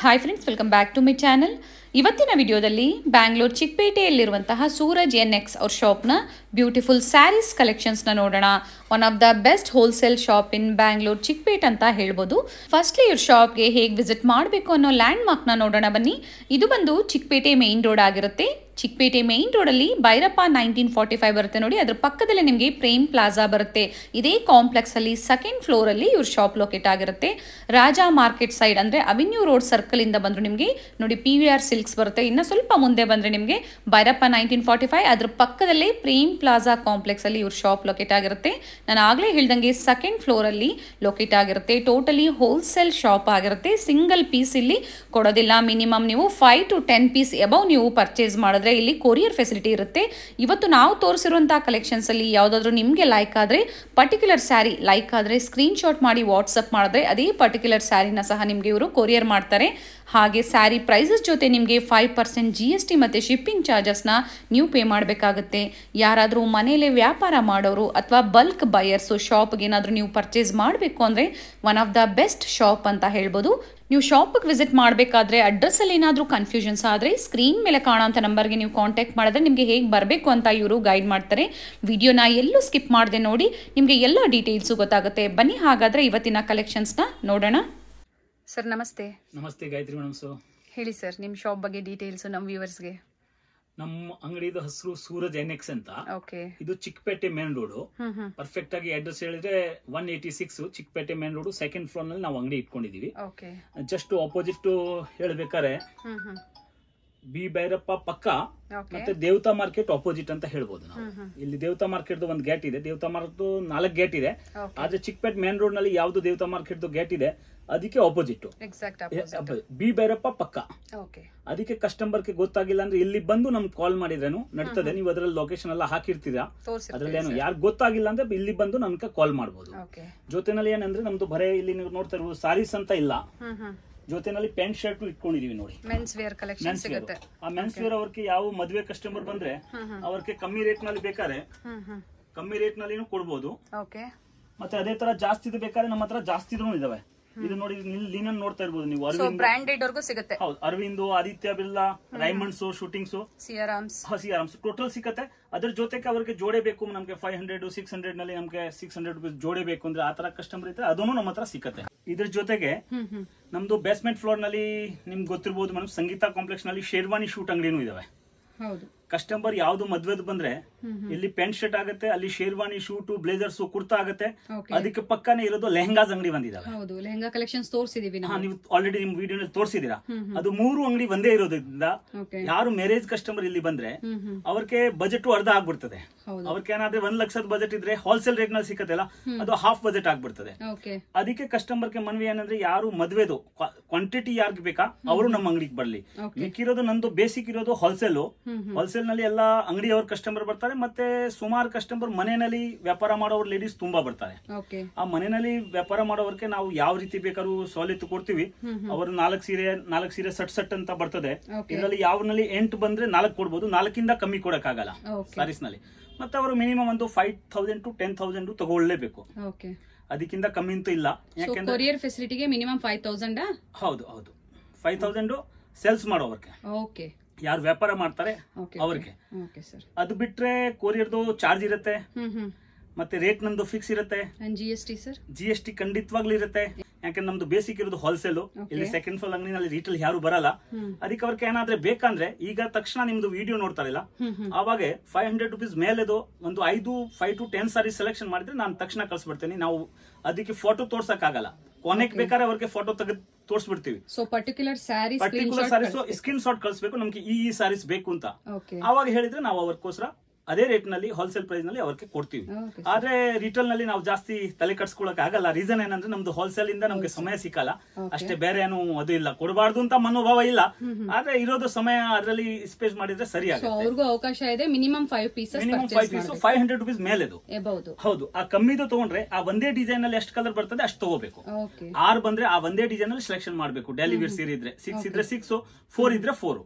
Hi friends welcome back to my channel ಇವತ್ತಿನ ವಿಡಿಯೋದಲ್ಲಿ ಬ್ಯಾಂಗ್ಳೂರ್ ಚಿಕ್ಕಪೇಟೆಯಲ್ಲಿರುವಂತಹ ಸೂರಜ್ ಎನ್ ಎಕ್ಸ್ ಅವ್ರ ಶಾಪ್ನ ಬ್ಯೂಟಿಫುಲ್ ಸ್ಯಾರೀಸ್ ಕಲೆಕ್ಷನ್ಸ್ನ ನೋಡೋಣ one of the best wholesale shop in Bangalore Chickpet ಅಂತ ಹೇಳ್ಬೋದು ಫಸ್ಟ್ಲಿ ಇವ್ರ ಶಾಪ್ಗೆ ಹೇಗೆ ವಿಸಿಟ್ ಮಾಡಬೇಕು ಅನ್ನೋ ಲ್ಯಾಂಡ್ ಮಾರ್ಕ್ನ ನೋಡೋಣ ಬನ್ನಿ ಇದು ಬಂದು ಚಿಕ್ಕಪೇಟೆ ಮೇನ್ ರೋಡ್ ಆಗಿರುತ್ತೆ ಚಿಕ್ಕಪೇಟೆ ಮೇನ್ ರೋಡಲ್ಲಿ ಭೈರಪ್ಪ ನೈನ್ಟೀನ್ ಫಾರ್ಟಿ ಫೈವ್ ಬರುತ್ತೆ ನೋಡಿ ಅದ್ರ ಪಕ್ಕದಲ್ಲೇ ನಿಮಗೆ ಪ್ರೇಮ್ ಪ್ಲಾಜಾ ಬರುತ್ತೆ ಇದೇ ಕಾಂಪ್ಲೆಕ್ಸ್ ಅಲ್ಲಿ ಸೆಕೆಂಡ್ ಫ್ಲೋರ್ ಅಲ್ಲಿ ಇವ್ರ ಶಾಪ್ ಲೊಕೇಟ್ ಆಗಿರುತ್ತೆ ರಾಜ ಮಾರ್ಕೆಟ್ ಸೈಡ್ ಅಂದ್ರೆ ಅವೆನ್ಯೂ ರೋಡ್ ಸರ್ಕಲ್ ಇಂದ ಬಂದ್ರು ನಿಮಗೆ ನೋಡಿ ಪಿ ವಿ ಆರ್ ಸಿಲ್ಕ್ಸ್ ಬರುತ್ತೆ ಇನ್ನು ಸ್ವಲ್ಪ ಮುಂದೆ ಬಂದ್ರೆ ನಿಮಗೆ ಭೈರಪ್ಪ ನೈನ್ಟೀನ್ ಫಾರ್ಟಿ ಫೈವ್ ಅದ್ರ ಪಕ್ಕದಲ್ಲೇ ಪ್ರೇಮ್ ಪ್ಲಾಜಾ ಕಾಂಪ್ಲೆಕ್ಸ್ ಅಲ್ಲಿ ಇವ್ರ ಶಾಪ್ ಲೊಕೇಟ್ ಆಗಿರುತ್ತೆ ನಾನು ಆಗ್ಲೇ ಹೇಳ್ದಂಗೆ ಸೆಕೆಂಡ್ ಫ್ಲೋರ್ ಅಲ್ಲಿ ಲೊಕೇಟ್ ಆಗಿರುತ್ತೆ ಟೋಟಲಿ ಹೋಲ್ಸೇಲ್ ಶಾಪ್ ಆಗಿರುತ್ತೆ ಸಿಂಗಲ್ ಪೀಸ್ ಇಲ್ಲಿ ಕೊಡೋದಿಲ್ಲ ಮಿನಿಮಮ್ ನೀವು five to ten piece above ನೀವು ಪರ್ಚೇಸ್ ಮಾಡಿದ್ರೆ ಇಲ್ಲಿ ಕೊರಿಯರ್ ಫೆಸಿಲಿಟಿ ಇರುತ್ತೆ ಇವತ್ತು ನಾವು ತೋರಿಸಿರುವಂತಹ ಕಲೆಕ್ಷನ್ಸ್ ಅಲ್ಲಿ ಯಾವುದಾದ್ರೂ ನಿಮಗೆ ಲೈಕ್ ಆದರೆ ಪರ್ಟಿಕ್ಯುಲರ್ ಸ್ಯಾರಿ ಲೈಕ್ ಆದರೆ ಸ್ಕ್ರೀನ್ ಶಾಟ್ ಮಾಡಿ ವಾಟ್ಸಪ್ ಮಾಡಿದ್ರೆ ಅದೇ ಪರ್ಟಿಕ್ಯುಲರ್ ಸ್ಯಾರಿನ ಸಹ ನಿಮಗೆ ಇವರು ಕೊರಿಯರ್ ಮಾಡ್ತಾರೆ ಹಾಗೆ ಸ್ಯಾರಿ ಪ್ರೈಸಸ್ ಜೊತೆ ನಿಮಗೆ five percent G S T ಮತ್ತು ಶಿಪ್ಪಿಂಗ್ ಚಾರ್ಜಸ್ನ ನೀವು ಪೇ ಮಾಡಬೇಕಾಗುತ್ತೆ ಯಾರಾದರೂ ಮನೇಲೆ ವ್ಯಾಪಾರ ಮಾಡೋರು ಅಥವಾ ಬಲ್ಕ್ ಬಯರ್ಸು ಶಾಪ್ಗೆ ಏನಾದರೂ ನೀವು ಪರ್ಚೇಸ್ ಮಾಡಬೇಕು ಅಂದರೆ one of the best shop ಅಂತ ಹೇಳ್ಬೋದು ನೀವು ಶಾಪಿಗೆ ವಿಸಿಟ್ ಮಾಡಬೇಕಾದ್ರೆ ಅಡ್ರೆಸ್ಸಲ್ಲಿ ಏನಾದರೂ ಕನ್ಫ್ಯೂಷನ್ಸ್ ಆದರೆ ಸ್ಕ್ರೀನ್ ಮೇಲೆ ಕಾಣೋಂಥ ನಂಬರ್ಗೆ ನೀವು ಕಾಂಟ್ಯಾಕ್ಟ್ ಮಾಡಿದ್ರೆ ನಿಮಗೆ ಹೇಗೆ ಬರಬೇಕು ಅಂತ ಇವರು ಗೈಡ್ ಮಾಡ್ತಾರೆ ವಿಡಿಯೋನ ಎಲ್ಲೂ ಸ್ಕಿಪ್ ಮಾಡದೆ ನೋಡಿ ನಿಮಗೆ ಎಲ್ಲ ಡೀಟೇಲ್ಸು ಗೊತ್ತಾಗುತ್ತೆ ಬನ್ನಿ ಹಾಗಾದರೆ ಇವತ್ತಿನ ಕಲೆಕ್ಷನ್ಸ್ನ ನೋಡೋಣ ಸರ್ ನಮಸ್ತೆ ನಮಸ್ತೆ ಗಾಯತ್ರಿ ಮೇಡಮ್ ಸೊ ಹೇಳಿ ಸರ್ ನಿಮ್ಮ ಶಾಪ್ ಬಗ್ಗೆ ಡೀಟೇಲ್ಸು ನಮ್ಮ ವ್ಯೂವರ್ಸ್ಗೆ ನಮ್ಮ ಅಂಗಡಿದು ಹೆಸರು ಸೂರಜ್ ಎನ್ ಎಕ್ಸ್ ಅಂತ ಓಕೆ ಇದು ಚಿಕ್ಕಪೇಟೆ ಮೇನ್ ರೋಡ್ ಹ್ಞೂ ಹ್ಞೂ ಪರ್ಫೆಕ್ಟ್ ಆಗಿ ಅಡ್ರೆಸ್ ಹೇಳಿದ್ರೆ one eighty six Chickpet main road second floor ನಲ್ಲಿ ನಾವು ಅಂಗಡಿ ಇಟ್ಕೊಂಡಿದೀವಿ ಓಕೆ ಜಸ್ಟ್ ಆಪೋಸಿಟ್ ಹೇಳ್ಬೇಕಾರೆ ಹ್ಞೂ ಹ್ಞೂ ಬಿ ಭೈರಪ್ಪ ಪಕ್ಕ ಓಕೆ ಮತ್ತೆ ದೇವತಾ ಮಾರ್ಕೆಟ್ ಆಪೋಸಿಟ್ ಅಂತ ಹೇಳ್ಬೋದು ನಾವು ಹ್ಮ್ ಹ್ಮ್. ಇಲ್ಲಿ ದೇವತಾ ಮಾರ್ಕೆಟ್ ಒಂದು ಗೇಟ್ ಇದೆ ದೇವತಾ ಮಾರ್ಕೆಟ್ ನಾಲ್ಕು ಗೇಟ್ ಇದೆ ಓಕೆ ಆದ್ರೆ ಚಿಕ್ಕಪೇಟೆ ಮೇನ್ ರೋಡ್ ನಲ್ಲಿ ಯಾವ್ದು ದೇವತಾ ಮಾರ್ಕೆಟ್ ಗೇಟ್ ಇದೆ ಅದಕ್ಕೆ opposite exact opposite B Bhairappa ಪಕ್ಕ ಓಕೆ ಅದಕ್ಕೆ ಕಸ್ಟಮರ್ಗೆ ಗೊತ್ತಾಗಿಲ್ಲ ಅಂದ್ರೆ ಇಲ್ಲಿ ಬಂದು ನಮ್ಗೆ ಕಾಲ್ ಮಾಡಿದ್ರೇನು ನಡ್ತದೆ ನೀವು ಅದರಲ್ಲಿ ಲೊಕೇಶನ್ ಎಲ್ಲ ಹಾಕಿರ್ತೀರಾ ಅದ್ರಲ್ಲಿ ಏನು ತೋರಿಸಿ ಯಾರು ಗೊತ್ತಾಗಿಲ್ಲ ಅಂದ್ರೆ ಇಲ್ಲಿ ಬಂದು ನಮ್ಗೆ ಕಾಲ್ ಮಾಡ್ಬೋದು ಓಕೆ ಜೊತೆನಲ್ಲಿ ಏನಂದ್ರೆ ನಮ್ದು ಬರೇ ಇಲ್ಲಿ ನೀವು ನೋಡ್ತಾ ಇರ್ಬೋದು ಸಾರೀಸ್ ಅಂತ ಇಲ್ಲ ಹ್ಮ್ ಹ್ಮ್ ಜೊತೆನಲ್ಲಿ ಪ್ಯಾಂಟ್ ಶರ್ಟ್ ಇಟ್ಕೊಂಡಿದೀವಿ ನೋಡಿ men's wear collection men's wear ಸಿಗುತ್ತೆ ಆ ಮೆನ್ಸ್ ವೇರ್ ಅವ್ರಿಗೆ ಯಾವ ಮದುವೆ ಕಸ್ಟಮರ್ ಬಂದ್ರೆ ಹ್ಮ್ ಹ್ಮ್ ಅವ್ರಿಗೆ ಕಮ್ಮಿ ರೇಟ್ ನಲ್ಲಿ ಬೇಕಾದ್ರೆ ಹ್ಮ್ ಹ್ಮ್ ಕಮ್ಮಿ ರೇಟ್ ನಲ್ಲಿ ಕೊಡ್ಬೋದು ಓಕೆ ಮತ್ತೆ ಅದೇ ತರ ಜಾಸ್ತಿ ಬೇಕಾದ್ರೆ ನಮ್ಮ ಹತ್ರ ಜಾಸ್ತಿ ಇದಾವೆ ಇದು ನೋಡಿ ಲೀನನ್ ನೋಡ್ತಾ ಇರ್ಬೋದು ನೀವು ಸೊ ಅರವಿಂದ್ ಬ್ರಾಂಡೆಡ್ ವರ್ಗೂ ಸಿಗುತ್ತೆ ಹೌದು ಅರವಿಂದು ಆದಿತ್ಯ ಬಿರ್ಲಾ ರೈಮಂಡ್ಸ್ ಶೂಟಿಂಗ್ಸ್ ಸಿಯರಾಮ್ಸ್ ಹಸಿ ಆರಾಮ್ಸ್ ಟೋಟಲ್ ಸಿಕ್ಕತ್ತೆ ಅದ್ರ ಜೊತೆಗೆ ಅವ್ರಿಗೆ ಜೋಡೆ ಬೇಕು ನಮ್ಗೆ ಫೈವ್ ಹಂಡ್ರೆಡ್ ಸಿಕ್ಸ್ ಹಂಡ್ರೆಡ್ ನಲ್ಲಿ ನಮ್ಗೆ ಸಿಕ್ಸ್ ಹಂಡ್ರೆಡ್ ರುಪೀಸ್ ಜೋಡೆ ಬೇಕು ಅಂದ್ರೆ ಆ ತರ ಕಸ್ಟಮರ್ ಇದ್ರೆ ಅದನ್ನು ನಮ್ಮ ಹತ್ರ ಸಿಕ್ಕತ್ತೆ ಇದ್ರ ಜೊತೆಗೆ ಹ್ಮ್ ಹ್ಮ್ ನಮ್ದು ಬೇಸ್ಮೆಂಟ್ ಫ್ಲೋರ್ ನಲ್ಲಿ ನಿಮ್ಗೆ ಗೊತ್ತಿರ್ಬೋದು ಮೇಡಮ್ ಸಂಗೀತ ಕಾಂಪ್ಲೆಕ್ಸ್ ನಲ್ಲಿ ಶೇರ್ವಾನಿ ಶೂಟ್ ಅಂಗಡಿನೂ ಇದಾವೆ ಹೌದು ಕಸ್ಟಮರ್ ಯಾವ್ದು ಮದ್ವೆದ್ ಬಂದ್ರೆ ಇಲ್ಲಿ ಪ್ಯಾಂಟ್ ಶರ್ಟ್ ಆಗುತ್ತೆ ಅಲ್ಲಿ ಶೇರ್ವಾನಿ ಶೂಟು ಬ್ಲೇಸರ್ಸ್ ಕುರ್ತಾ ಆಗುತ್ತೆ ಓಕೆ ಅದಕ್ಕೆ ಪಕ್ಕನೇ ಇರೋದು ಲೆಹಂಗಾಸ್ ಅಂಗಡಿ ಬಂದಿದಾವೆ ಹೌದು ಲೆಹಂಗಾ ಕಲೆಕ್ಷನ್ಸ್ ತೋರಿಸಿದೀವಿ ಹಾ ನಾವು ನೀವು ಆಲ್ರೆಡಿ ನಿಮ್ ವಿಡಿಯೋನಲ್ಲಿ ತೋರಿಸಿದೀರಾ ಹ್ಮ್ ಹ್ಮ್. ಅದು ಮೂರು ಅಂಗಡಿ ಒಂದೇ ಇರೋದ್ರಿಂದ ಓಕೆ ಯಾರು ಮ್ಯಾರೇಜ್ ಕಸ್ಟಮರ್ ಇಲ್ಲಿ ಬಂದ್ರೆ ಹ್ಮ್ ಹ್ಮ್ ಅವ್ರಿಗೆ ಬಜೆಟ್ ಅರ್ಧ ಆಗ್ಬಿಡ್ತದೆ ಹೌದು ಅವ್ರಿಗೆ ಏನಾದ್ರೆ ಒಂದ್ ಲಕ್ಷದ ಬಜೆಟ್ ಇದ್ರೆ ಹೋಲ್ಸೇಲ್ ರೇಟ್ ನಲ್ಲಿ ಸಿಕ್ಕತ್ತಲ್ಲ ಅದು ಹಾಫ್ ಬಜೆಟ್ ಆಗ್ಬಿಡ್ತದೆ ಓಕೆ ಅದಕ್ಕೆ ಕಸ್ಟಮರ್ಗೆ ಮನವಿ ಏನಂದ್ರೆ ಯಾರು ಮದ್ವೆದು ಕ್ವಾಂಟಿಟಿ ಯಾರಿಗೆ ಬೇಕಾ ಅವರು ನಮ್ಮ ಅಂಗಡಿಗೆ ಬರ್ಲಿ ಓಕೆ ಮಿಕ್ಕಿರೋದು ನಂದು ಬೇಸಿಕ್ ಇರೋದು ಹೋಲ್ಸೇಲ್ ಹ್ಮ್ ಹ್ಮ್ ಹೋಲ್ಸೇಲ್ ನಲ್ಲಿ ಎಲ್ಲಾ ಅಂಗಡಿಯವ್ರ ಕಸ್ಟಮರ್ ಬರ್ತಾರೆ ಮತ್ತೆ ಸುಮಾರು ಕಸ್ಟಮರ್ ಮನೆಯಲ್ಲಿ ವ್ಯಾಪಾರ ಮಾಡೋರು ಲೇಡೀಸ್ ತುಂಬಾ ಬರ್ತಾರೆ ಓಕೆ ಆ ಮನೆಯಲ್ಲಿ ವ್ಯಾಪಾರ ಮಾಡೋರ್ಗೆ ನಾವು ಯಾವ ರೀತಿ ಬೇಕಾದ್ರೂ ಸವಲತ್ತು ಕೊಡ್ತೀವಿ ಹ್ಮ್ ಹ್ಮ್ ಅವರು ನಾಲ್ಕು ಸೀರೆ ನಾಲ್ಕು ಸೀರೆ ಸಟ್ ಸಟ್ ಅಂತ ಬರ್ತದೆ ಓಕೆ ಇದರಲ್ಲಿ ಯಾವ್ನಲ್ಲಿ ಎಂಟು ಬಂದ್ರೆ ನಾಲ್ಕು ಕೊಡ್ಬೋದು ನಾಲ್ಕಿಂದ ಕಮ್ಮಿ ಕೊಡಕ್ಕಾಗಲ್ಲ ಓಕೆ ಸಾರೀಸ್ ನಲ್ಲಿ ಮತ್ತೆ ಅವರು ಮಿನಿಮಮ್ ಒಂದು five thousand to ten thousand ತಗೊಳ್ಳೇಬೇಕು ಓಕೆ ಅದಕ್ಕಿಂತ ಕಮ್ಮಿ ಅಂತೂ ಇಲ್ಲ ಸೊ ಯಾಕೆಂದ್ರೆ ಕೊರಿಯರ್ ಫೆಸಿಲಿಟಿಗೆ ಮಿನಿಮಮ್ ಫೈವ್ ತೌಸಂಡ್ ಹೌದು ಹೌದು ಫೈವ್ ತೌಸಂಡ್ ಸೇಲ್ಸ್ ಮಾಡೋವರ್ಗೆ ಓಕೆ ಯಾರು ವ್ಯಾಪಾರ ಮಾಡ್ತಾರೆ ಓಕೆ ಅವ್ರಿಗೆ ಓಕೆ ಸರ್ ಅದು ಬಿಟ್ರೆ ಕೊರಿಯರ್ದು ಚಾರ್ಜ್ ಇರುತ್ತೆ ಹ್ಮ್ ಹ್ಮ್ ಮತ್ತೆ ರೇಟ್ ನಂದು ಫಿಕ್ಸ್ ಇರುತ್ತೆ and G S T sir G S T ಖಂಡಿತವಾಗ್ಲೂ ಇರುತ್ತೆ ಯಾಕಂದ್ರೆ ನಮ್ದು ಬೇಸಿಕ್ ಇರೋದು ಹೋಲ್ಸೇಲ್ Okay. ಇಲ್ಲಿ ಸೆಕೆಂಡ್ ಫ್ಲೋರ್ ಅಂಗಡಿನಲ್ಲಿ ರೀಟೇಲ್ ಯಾರು ಬರಲ್ಲ ಹ್ಮ್ ಅದಕ್ಕೆ ಅವ್ರಿಗೆ ಏನಾದ್ರೆ ಬೇಕಂದ್ರೆ ಈಗ ತಕ್ಷಣ ನಿಮ್ದು ವಿಡಿಯೋ ನೋಡ್ತಾರಲ್ಲ ಹ್ಮ್ ಹ್ಮ್ ಆವಾಗ ಫೈವ್ ಹಂಡ್ರೆಡ್ ರುಪೀಸ್ ಮೇಲೆದು ಒಂದು ಐದು five to ten sari selection ಮಾಡಿದ್ರೆ ನಾನು ತಕ್ಷಣ ಕಳ್ಸಿಬಿಡ್ತೇನೆ ನಾವು ಅದಕ್ಕೆ ಫೋಟೋ ತೋರ್ಸಕ್ ಆಗಲ್ಲ ಕೊನೆಗೆ ಬೇಕಾದ್ರೆ ಅವ್ರಿಗೆ ಫೋಟೋ ತೆಗೆದು ತೋರಿಸ್ಬಿಡ್ತೀವಿ so particular sari screen particular saris screen shot ಕಳಿಸ್ಬೇಕು ನಮ್ಗೆ ಈ ಈ ಸಾರೀಸ್ ಬೇಕು ಅಂತ ಓಕೆ ಆವಾಗ ಹೇಳಿದ್ರೆ ನಾವು ಅವ್ರಿಗೋಸ್ಕರ ಅದೇ ರೇಟ್ ನಲ್ಲಿ ಹೋಲ್ಸೇಲ್ ಪ್ರೈಸ್ ನಲ್ಲಿ ಅವ್ರಿಗೆ ಕೊಡ್ತೀವಿ ಓಕೆ ಆದ್ರೆ ರಿಟೇಲ್ ನಲ್ಲಿ ನಾವು ಜಾಸ್ತಿ ತಲೆ ಕಟ್ಸ್ಕೊಳಕ್ ಆಗಲ್ಲ ರೀಸನ್ ಏನಂದ್ರೆ ನಮ್ದು ಹೋಲ್ಸೇಲ್ ಇಂದ ನಮ್ಗೆ ಸಮಯ ಸಿಕ್ಕಲ್ಲ Okay. ಅಷ್ಟೇ ಬೇರೆ ಏನು ಅದು ಇಲ್ಲ ಕೊಡಬಾರ್ದು ಅಂತ ಮನೋಭಾವ ಇಲ್ಲ ಆದ್ರೆ ಇರೋದು ಸಮಯ ಅದರಲ್ಲಿ ಸ್ಪೇಸ್ ಮಾಡಿದ್ರೆ ಸರಿ ಸೊ ಆಗುತ್ತೆ ಅವ್ರಿಗೂ ಅವಕಾಶ ಇದೆ minimum five pieces minimum five piece five hundred rupees ಮೇಲೆದು ಎಬಹುದು ಹೌದು ಆ ಕಮ್ಮಿದು ತಗೊಂಡ್ರೆ ಆ ಒಂದೇ ಡಿಸೈನ್ ಅಲ್ಲಿ ಎಷ್ಟು ಕಲರ್ ಬರ್ತದೆ ಅಷ್ಟು ತಗೋಬೇಕು ಓಕೆ ಆರ್ ಬಂದ್ರೆ ಆ ಒಂದೇ ಡಿಸೈನ್ ಅಲ್ಲಿ ಸೆಲೆಕ್ಷನ್ ಮಾಡಬೇಕು ಡೆಲಿ ವೀರ್ ಸೀರೆ ಇದ್ರೆ ಸಿಕ್ಸ್ ಇದ್ರೆ ಸಿಕ್ಸ್ ಫೋರ್ ಇದ್ರೆ ಫೋರ್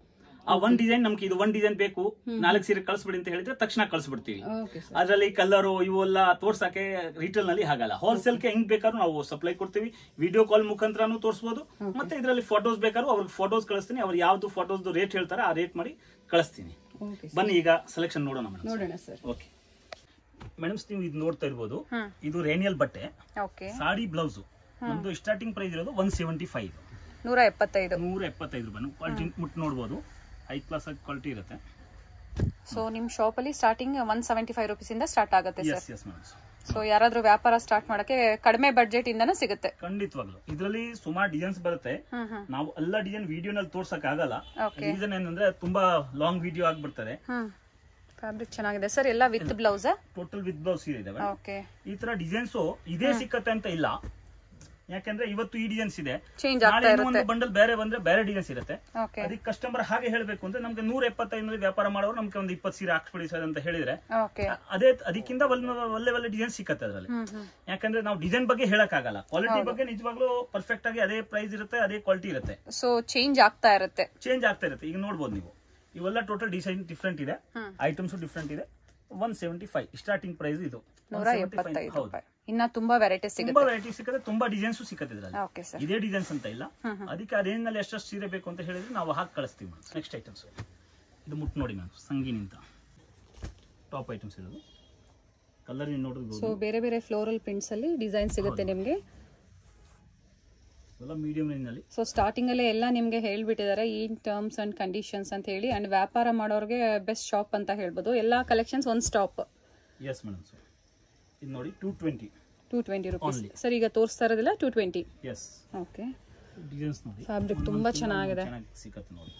ಆ ಒಂದ್ ಡಿಸೈನ್ ನಮ್ಗೆ ಇದು ಒಂದ್ ಡಿಸೈನ್ ಬೇಕು ನಾಲ್ಕು ಸೀರೆ ಕಳಿಸ್ಬಿಡಿ ಅಂತ ಹೇಳಿದ್ರೆ ತಕ್ಷಣ ಕಳಿಸ್ಬಿಡ್ತೀವಿ ಓಕೆ ಸರ್ ಅದರಲ್ಲಿ ಕಲರು ಇವೆಲ್ಲ ತೋರ್ಸಕ್ಕೆ ರಿಟೇಲ್ ನಲ್ಲಿ ಹಾಗಲ್ಲ ಹೋಲ್ಸೇಲ್ಗೆ ಹೆಂಗ್ ಬೇಕಾದ್ರೂ ನಾವು ಸಪ್ಲೈ ಕೊಡ್ತೀವಿ ವಿಡಿಯೋ ಕಾಲ್ ಮುಖಾಂತರನೂ ತೋರಿಸಬಹುದು ಮತ್ತೆ ಇದರಲ್ಲಿ ಫೋಟೋಸ್ ಬೇಕಾದ್ರೂ ಅವ್ರಿಗೆ ಫೋಟೋಸ್ ಕಳಿಸ್ತೀನಿ ಅವ್ರು ಯಾವ್ದು ಫೋಟೋಸ್ ರೇಟ್ ಹೇಳ್ತಾರೆ ಆ ರೇಟ್ ಮಾಡಿ ಕಳಿಸ್ತೀನಿ ಓಕೆ ಬನ್ನಿ ಈಗ ಸೆಲೆಕ್ಷನ್ ನೋಡೋಣ ಮೇಡಮ್ ನೋಡೋಣ ಸರ್ ಓಕೆ ಮೇಡಮ್ಸ್ ನೀವು ಇದು ನೋಡ್ತಾ ಇರ್ಬೋದು ಇದು ರೇನಿಯಲ್ ಬಟ್ಟೆ ಓಕೆ ಸಾಡಿ ಬ್ಲೌಸ್ ನಮ್ದು ಸ್ಟಾರ್ಟಿಂಗ್ ಪ್ರೈಸ್ ಇರೋದು ಒನ್ ಸೆವೆಂಟಿ ಫೈವ್ ನೂರ ಎಪ್ಪತ್ತೈದು ನೂರ ಎಪ್ಪತ್ತೈದು ರೂಪಾಯಿ ಕ್ವಾಲಿಟಿ ಮುಟ್ಟು ನೋಡ್ಬೋದು ಹೈ ಕ್ಲಾಸ್ ಆಗಿ ಕ್ವಾಲಿಟಿ ಇರುತ್ತೆ ಸೊ ನಿಮ್ ಶಾಪ್ ಅಲ್ಲಿ starting one seventy five rupees ಇಂದ ಸ್ಟಾರ್ಟ್ ಆಗುತ್ತೆ sir yes yes madams so ಯಾರಾದ್ರೂ ವ್ಯಾಪಾರ ಸ್ಟಾರ್ಟ್ ಮಾಡಕ್ಕೆ ಕಡಿಮೆ ಬಡ್ಜೆಟ್ ಇಂದನೂ ಸಿಗುತ್ತೆ ಖಂಡಿತವಾಗ್ಲು ಇದರಲ್ಲಿ ಸುಮಾರು ಡಿಸೈನ್ಸ್ ಬರುತ್ತೆ ನಾವು ಎಲ್ಲ ಡಿಸೈನ್ ವಿಡಿಯೋನಲ್ಲಿ ತೋರ್ಸಕ್ ಆಗಲ್ಲ Okay. ರೀಸನ್ ಏನಂದ್ರೆ ತುಂಬಾ ಲಾಂಗ್ ವಿಡಿಯೋ ಆಗ್ಬಿಡ್ತಾರೆ ಹ್ಮ್ ಫ್ಯಾಬ್ರಿಕ್ ಚೆನ್ನಾಗಿದೆ ಸರ್ ಎಲ್ಲ with blouse total with blouse ಇದಾವೆ ಓಕೆ ಈ ತರ ಡಿಸೈನ್ಸ್ ಇದೇ ಸಿಕ್ಕತ್ತೆ ಅಂತ ಇಲ್ಲ ಯಾಕಂದ್ರೆ ಇವತ್ತು ಈ ಡಿಸೈನ್ಸ್ ಇದೆ ಚೇಂಜ್ ನಾಳೆ ಆಗ್ತಾ ಇನ್ನೂ ಇರುತ್ತೆ ಒಂದು ಬಂಡಲ್ ಬೇರೆ ಬಂದ್ರೆ ಬೇರೆ ಡಿಸೈನ್ಸ್ ಇರುತ್ತೆ ಓಕೆ ಅದಕ್ಕೆ ಕಸ್ಟಮರ್ ಹಾಗೆ ಹೇಳ್ಬೇಕು ಅಂದ್ರೆ ನಮ್ಗೆ ನೂರ ಎಪ್ಪತ್ತೈದರಲ್ಲಿ ವ್ಯಾಪಾರ ಮಾಡೋರು ನಮ್ಗೆ ಒಂದು ಇಪ್ಪತ್ತು ಸೀರೆ ಹಾಕ್ಸ್ಬಿಡಿ ಸರ್ ಅಂತ ಹೇಳಿದ್ರೆ ಓಕೆ ಅದೇ ಅದಕ್ಕಿಂತ ಒಳ್ಳೆ ಒಳ್ಳೆ ಒಳ್ಳೆ ಡಿಸೈನ್ ಸಿಕ್ಕತ್ತೆ ಅದರಲ್ಲಿ ಹ್ಮ್ ಹ್ಮ್ ಯಾಕಂದ್ರೆ ನಾವು ಡಿಸೈನ್ ಬಗ್ಗೆ ಹೇಳಕ್ ಆಗಲ್ಲ ಕ್ವಾಲಿಟಿ ಬಗ್ಗೆ ನಿಜವಾಗ್ಲೂ ಪರ್ಫೆಕ್ಟ್ ಆಗಿ ಅದೇ ಪ್ರೈಸ್ ಇರುತ್ತೆ ಅದೇ ಕ್ವಾಲಿಟಿ ಇರುತ್ತೆ ಸೊ ಚೇಂಜ್ ಆಗ್ತಾ ಇರುತ್ತೆ ಚೇಂಜ್ ಆಗ್ತಾ ಇರುತ್ತೆ ಈಗ ನೋಡ್ಬೋದು ನೀವು ಇವೆಲ್ಲ ಟೋಟಲ್ ಡಿಸೈನ್ ಡಿಫ್ರೆಂಟ್ ಇದೆ ಹ್ಮ್. ಐಟಮ್ಸ್ ಡಿಫ್ರೆಂಟ್ ಇದೆ one seventy five starting price ಇದು ನೂರ 175 ಎಪ್ಪತ್ತೈದು ಹೌದು ರೂಪಾಯಿ ಇನ್ನ ತುಂಬಾ ವೆರೈಟಿ ಸಿಗುತ್ತೆ ತುಂಬಾ ವೆರೈಟಿ ಸಿಕ್ಕತ್ತೆ ತುಂಬಾ ಡಿಸೈನ್ಸ್ ಸಿಕ್ಕತ್ತೆ ಇದ್ರಲ್ಲಿ ಓಕೆ ಸರ್ ಇದೇ ಡಿಸೈನ್ಸ್ ಅಂತ ಇಲ್ಲ ಅದಕ್ಕೆ ಆ ರೇಂಜ್ ನಲ್ಲಿ ಎಷ್ಟೆಷ್ಟು ಸೀರೆ ಬೇಕು ಅಂತ ಹೇಳಿದ್ರೆ ನಾವು ಹಾಕಿ ಕಳಿಸ್ತೀವಿ ನೆಕ್ಸ್ಟ್ ಐಟಮ್ಸ್ ಇದು ಮುಟ್ಟು ನೋಡಿ ಮ್ಯಾಮ್ ಸಂಗೀನಿಂತ ಟಾಪ್ ಐಟಮ್ಸ್ ಇರೋದು ಕಲರ್ ನೀವು ನೋಡಿರ್ಬೋದು ಸೊ ಬೇರೆ ಬೇರೆ ಫ್ಲೋರಲ್ ಪ್ರಿಂಟ್ಸ್ ಅಲ್ಲಿ ಡಿಸೈನ್ ಸಿಗುತ್ತೆ ನಿಮ್ಗೆ ಎಲ್ಲ ಮೀಡಿಯಂ ರೇಂಜ್ ನಲ್ಲಿ ಸೊ ಸ್ಟಾರ್ಟಿಂಗ್ ಅಲ್ಲೇ ಎಲ್ಲ ನಿಮ್ಗೆ ಹೇಳ್ಬಿಟ್ಟಿದ್ದಾರೆ ಈ ಟರ್ಮ್ಸ್ ಅಂಡ್ ಕಂಡೀಷನ್ಸ್ ಅಂತ ಹೇಳಿ ಅಂಡ್ ವ್ಯಾಪಾರ ಮಾಡೋರ್ಗೆ ಬೆಸ್ಟ್ ಶಾಪ್ ಅಂತ ಹೇಳ್ಬೋದು ಎಲ್ಲಾ ಕಲೆಕ್ಷನ್ಸ್ ಒಂದ್ ಸ್ಟಾಪ್ ಎಸ್ ಮೇಡಮ್ ಸರ್ ಇದು ನೋಡಿ two twenty two twenty rupees Only. Sir ಈಗ ತೋರಿಸ್ತಾ ಇರೋದಿಲ್ಲ two twenty yes okay designs ನೋಡಿ ಫ್ಯಾಬ್ರಿಕ್ ತುಂಬಾ ಚೆನ್ನಾಗಿದೆ ಚೆನ್ನಾಗಿ ಸಿಕ್ಕತ್ತೆ ನೋಡಿ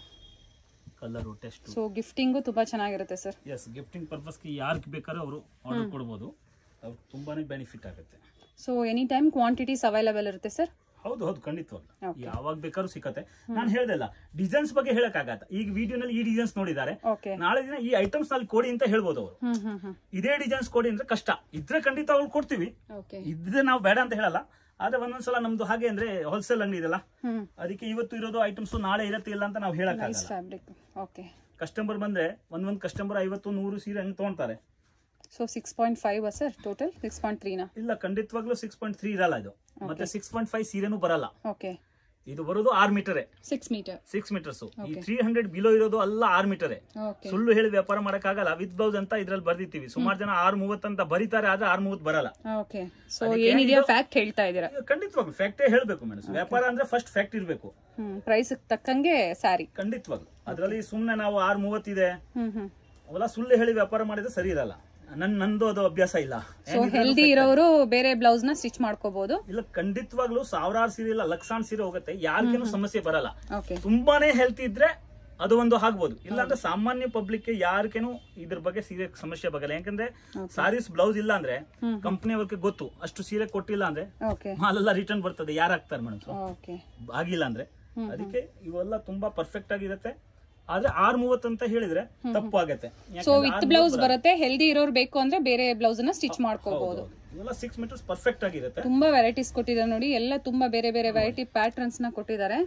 ಕಲರು ಟೆಸ್ಟ್ ಸೊ ಗಿಫ್ಟಿಂಗು ತುಂಬಾ ಚೆನ್ನಾಗಿರುತ್ತೆ ಸರ್ ಎಸ್ ಗಿಫ್ಟಿಂಗ್ ಪರ್ಪಸ್ಗೆ ಯಾರಿಗೆ ಬೇಕಾದ್ರೂ ಅವರು ಆರ್ಡರ್ ಕೊಡ್ಬೋದು ಅವ್ರಿಗೆ ತುಂಬಾನೇ ಬೆನಿಫಿಟ್ ಆಗುತ್ತೆ so any time quantities available ಇರುತ್ತೆ ಸರ್ ಹೌದು ಹೌದು ಖಂಡಿತವಾಗ್ಲು Okay. ಯಾವಾಗ ಬೇಕಾದ್ರೂ ಸಿಕ್ಕತ್ತೆ ನಾನು ಹೇಳ್ದಲ್ಲ ಡಿಸೈನ್ಸ್ ಬಗ್ಗೆ ಹೇಳಕ್ ಆಗತ್ತ ಈಗ ವಿಡಿಯೋನಲ್ಲಿ ಈ ಡಿಸೈನ್ಸ್ ನೋಡಿದ್ದಾರೆ ಓಕೆ ನಾಳೆ ದಿನ ಈ ಐಟಮ್ಸ್ ನಲ್ಲಿ ಕೊಡಿ ಅಂತ ಹೇಳ್ಬೋದು ಅವರು ಹ್ಮ್ ಹ್ಮ್ ಹ್ಮ್ ಇದೇ ಡಿಸೈನ್ಸ್ ಕೊಡಿ ಅಂದ್ರೆ ಕಷ್ಟ ಇದ್ರೆ ಖಂಡಿತ ಅವ್ರು ಕೊಡ್ತೀವಿ ಓಕೆ ಇದ್ರೆ ನಾವು ಬೇಡ ಅಂತ ಹೇಳಲ್ಲ ಆದ್ರೆ ಒಂದೊಂದ್ಸಲ ನಮ್ದು ಹಾಗೆ ಅಂದ್ರೆ ಹೋಲ್ಸೇಲ್ ಅಂಗಡಿ ಇದೆಲ್ಲ ಹ್ಮ್ ಅದಕ್ಕೆ ಇವತ್ತು ಇರೋದು ಐಟಮ್ಸ್ ನಾಳೆ ಇರತ್ತೆ ಇಲ್ಲ ಅಂತ ನಾವು ಹೇಳಕ್ ನೈಸ್ ಆಗಲ್ಲ ಫ್ಯಾಬ್ರಿಕ್ ಓಕೆ ಕಸ್ಟಮರ್ ಬಂದ್ರೆ ಒಂದೊಂದ್ ಕಸ್ಟಮರ್ ಐವತ್ತು ನೂರು ಸೀರೆ ಹಂಗ್ ತಗೊಂತಾರೆ so six point five sir total six point ತ್ರೀನಾ ಇಲ್ಲ ಖಂಡಿತವಾಗ್ಲೂ ಸಿಕ್ಸ್ ಪಾಯಿಂಟ್ ತ್ರೀ ಇರಲ್ಲ ಇದು ಮತ್ತೆ ಸಿಕ್ಸ್ ಪಾಯಿಂಟ್ ಫೈವ್ ಸೀರೆನೂ ಬರಲ್ಲ ಓಕೆ ಇದು ಬರೋದು ಆರ್ ಮೀಟರೇ ಸಿಕ್ಸ್ ಮೀಟರ್ ಸಿಕ್ಸ್ ಮೀಟರ್ಸ್ ಈ Okay. ತ್ರೀ ಹಂಡ್ರೆಡ್ ಬಿಲೋ ಇರೋದು ಅಲ್ಲ ಆರ್ ಮೀಟರೇ ಓಕೆ ಸುಳ್ಳು ಹೇಳಿ ವ್ಯಾಪಾರ ಮಾಡಕ್ಕಾಗಲ್ಲ ವಿತ್ ಬ್ಲೌಸ್ ಅಂತ ಇದ್ರಲ್ಲಿ ಬರ್ದಿರ್ತೀವಿ ಸುಮಾರು ಜನ ಆರ್ ಮೂವತ್ ಅಂತ ಬರೀತಾರೆ ಆದ್ರೆ ಆರ್ ಮೂವತ್ ಬರಲ್ಲ ಓಕೆ ಸೊ ಅದಕ್ಕೆ ಏನಿದೆಯೋ ಇದು- ಫ್ಯಾಕ್ಟ್ ಹೇಳ್ತಾ ಇದ್ದೀರಾ ಇದು ಖಂಡಿತವಾಗ್ಲು ಫ್ಯಾಕ್ಟೇ ಹೇಳ್ಬೇಕು ಮೇಡಮ್ ವ್ಯಾಪಾರ ಅಂದ್ರೆ ಫಸ್ಟ್ ಫ್ಯಾಕ್ಟ್ ಇರ್ಬೇಕು ಹ್ಮ್ ಪ್ರೈಸ್ ತಕ್ಕಂಗೆ ಸ್ಯಾರಿ ಖಂಡಿತವಾಗ್ಲು ಅದರಲ್ಲಿ ಸುಮ್ನೆ ನಾವು ಆರ್ ಮೂವತ್ತಿದೆ ಹ್ಮ್ ಹ್ಮ್ ಅವೆಲ್ಲ ಸುಳ್ಳು ಹೇಳಿ ವ್ಯಾಪಾರ ಮಾಡಿದ್ರೆ ಸರಿ ಇರಲ್ಲ ನನ್ ನಂದು ಅದು ಅಭ್ಯಾಸ ಇಲ್ಲ ಸೊ ಹೆಲ್ದಿ ಇರೋರು ಬೇರೆ ಬ್ಲೌಸ್ ನ ಸ್ಟಿಚ್ ಮಾಡ್ಕೋಬಹುದು ಇಲ್ಲ ಖಂಡಿತವಾಗ್ಲು ಸಾವಿರಾರು ಸೀರೆ ಇಲ್ಲ ಲಕ್ಷಾನ್ ಸೀರೆ ಹೋಗುತ್ತೆ ಯಾರಿಗೇನು ಸಮಸ್ಯೆ ಬರಲ್ಲ ಓಕೆ ತುಂಬಾನೇ ಹೆಲ್ತ್ ಇದ್ರೆ ಅದು ಒಂದು ಆಗ್ಬೋದು ಇಲ್ಲಾಂದ್ರೆ ಸಾಮಾನ್ಯ ಪಬ್ಲಿಕ್ ಯಾರಿಗೇನು ಇದ್ರ ಬಗ್ಗೆ ಸೀರೆ ಸಮಸ್ಯೆ ಬಗಲ್ಲ ಯಾಕಂದ್ರೆ ಸಾರೀಸ್ ಬ್ಲೌಸ್ ಇಲ್ಲ ಅಂದ್ರೆ ಕಂಪನಿ ಅವ್ರಿಗೆ ಗೊತ್ತು ಅಷ್ಟು ಸೀರೆ ಕೊಟ್ಟಿಲ್ಲ ಅಂದ್ರೆ ಓಕೆ ಮಾಲೆಲ್ಲ ರಿಟರ್ನ್ ಬರ್ತದೆ ಯಾರು ಹಾಕ್ತಾರೆ ಮೇಡಮ್ ಓಕೆ ಆಗಿಲ್ಲ ಅಂದ್ರೆ ಅದಕ್ಕೆ ಇವೆಲ್ಲ ತುಂಬಾ ಪರ್ಫೆಕ್ಟ್ ಆಗಿರುತ್ತೆ ಆದ್ರೆ ಆರ್ ಮೂವತ್ ಅಂತ ಹೇಳಿದ್ರೆ ತಪ್ಪು ಆಗತ್ತೆ ಸೊ ವಿತ್ ಬ್ಲೌಸ್ ಬರುತ್ತೆ ಹೆಲ್ದಿ ಇರೋರು ಬೇಕು ಅಂದ್ರೆ ಬೇರೆ ಬ್ಲೌಸ್ ನ ಸ್ಟಿಚ್ ಮಾಡ್ಕೋಬಹುದು ಇವೆಲ್ಲ ಸಿಕ್ಸ್ ಮೀಟರ್ಸ್ ಪರ್ಫೆಕ್ಟ್ ಆಗಿರುತ್ತೆ ತುಂಬಾ ವೆರೈಟೀಸ್ ಕೊಟ್ಟಿದ್ದಾರೆ ನೋಡಿ ಎಲ್ಲ ತುಂಬಾ ಬೇರೆ ಬೇರೆ ವೆರೈಟಿ ಪ್ಯಾಟರ್ನ್ಸ್ ನ ಕೊಟ್ಟಿದ್ದಾರೆ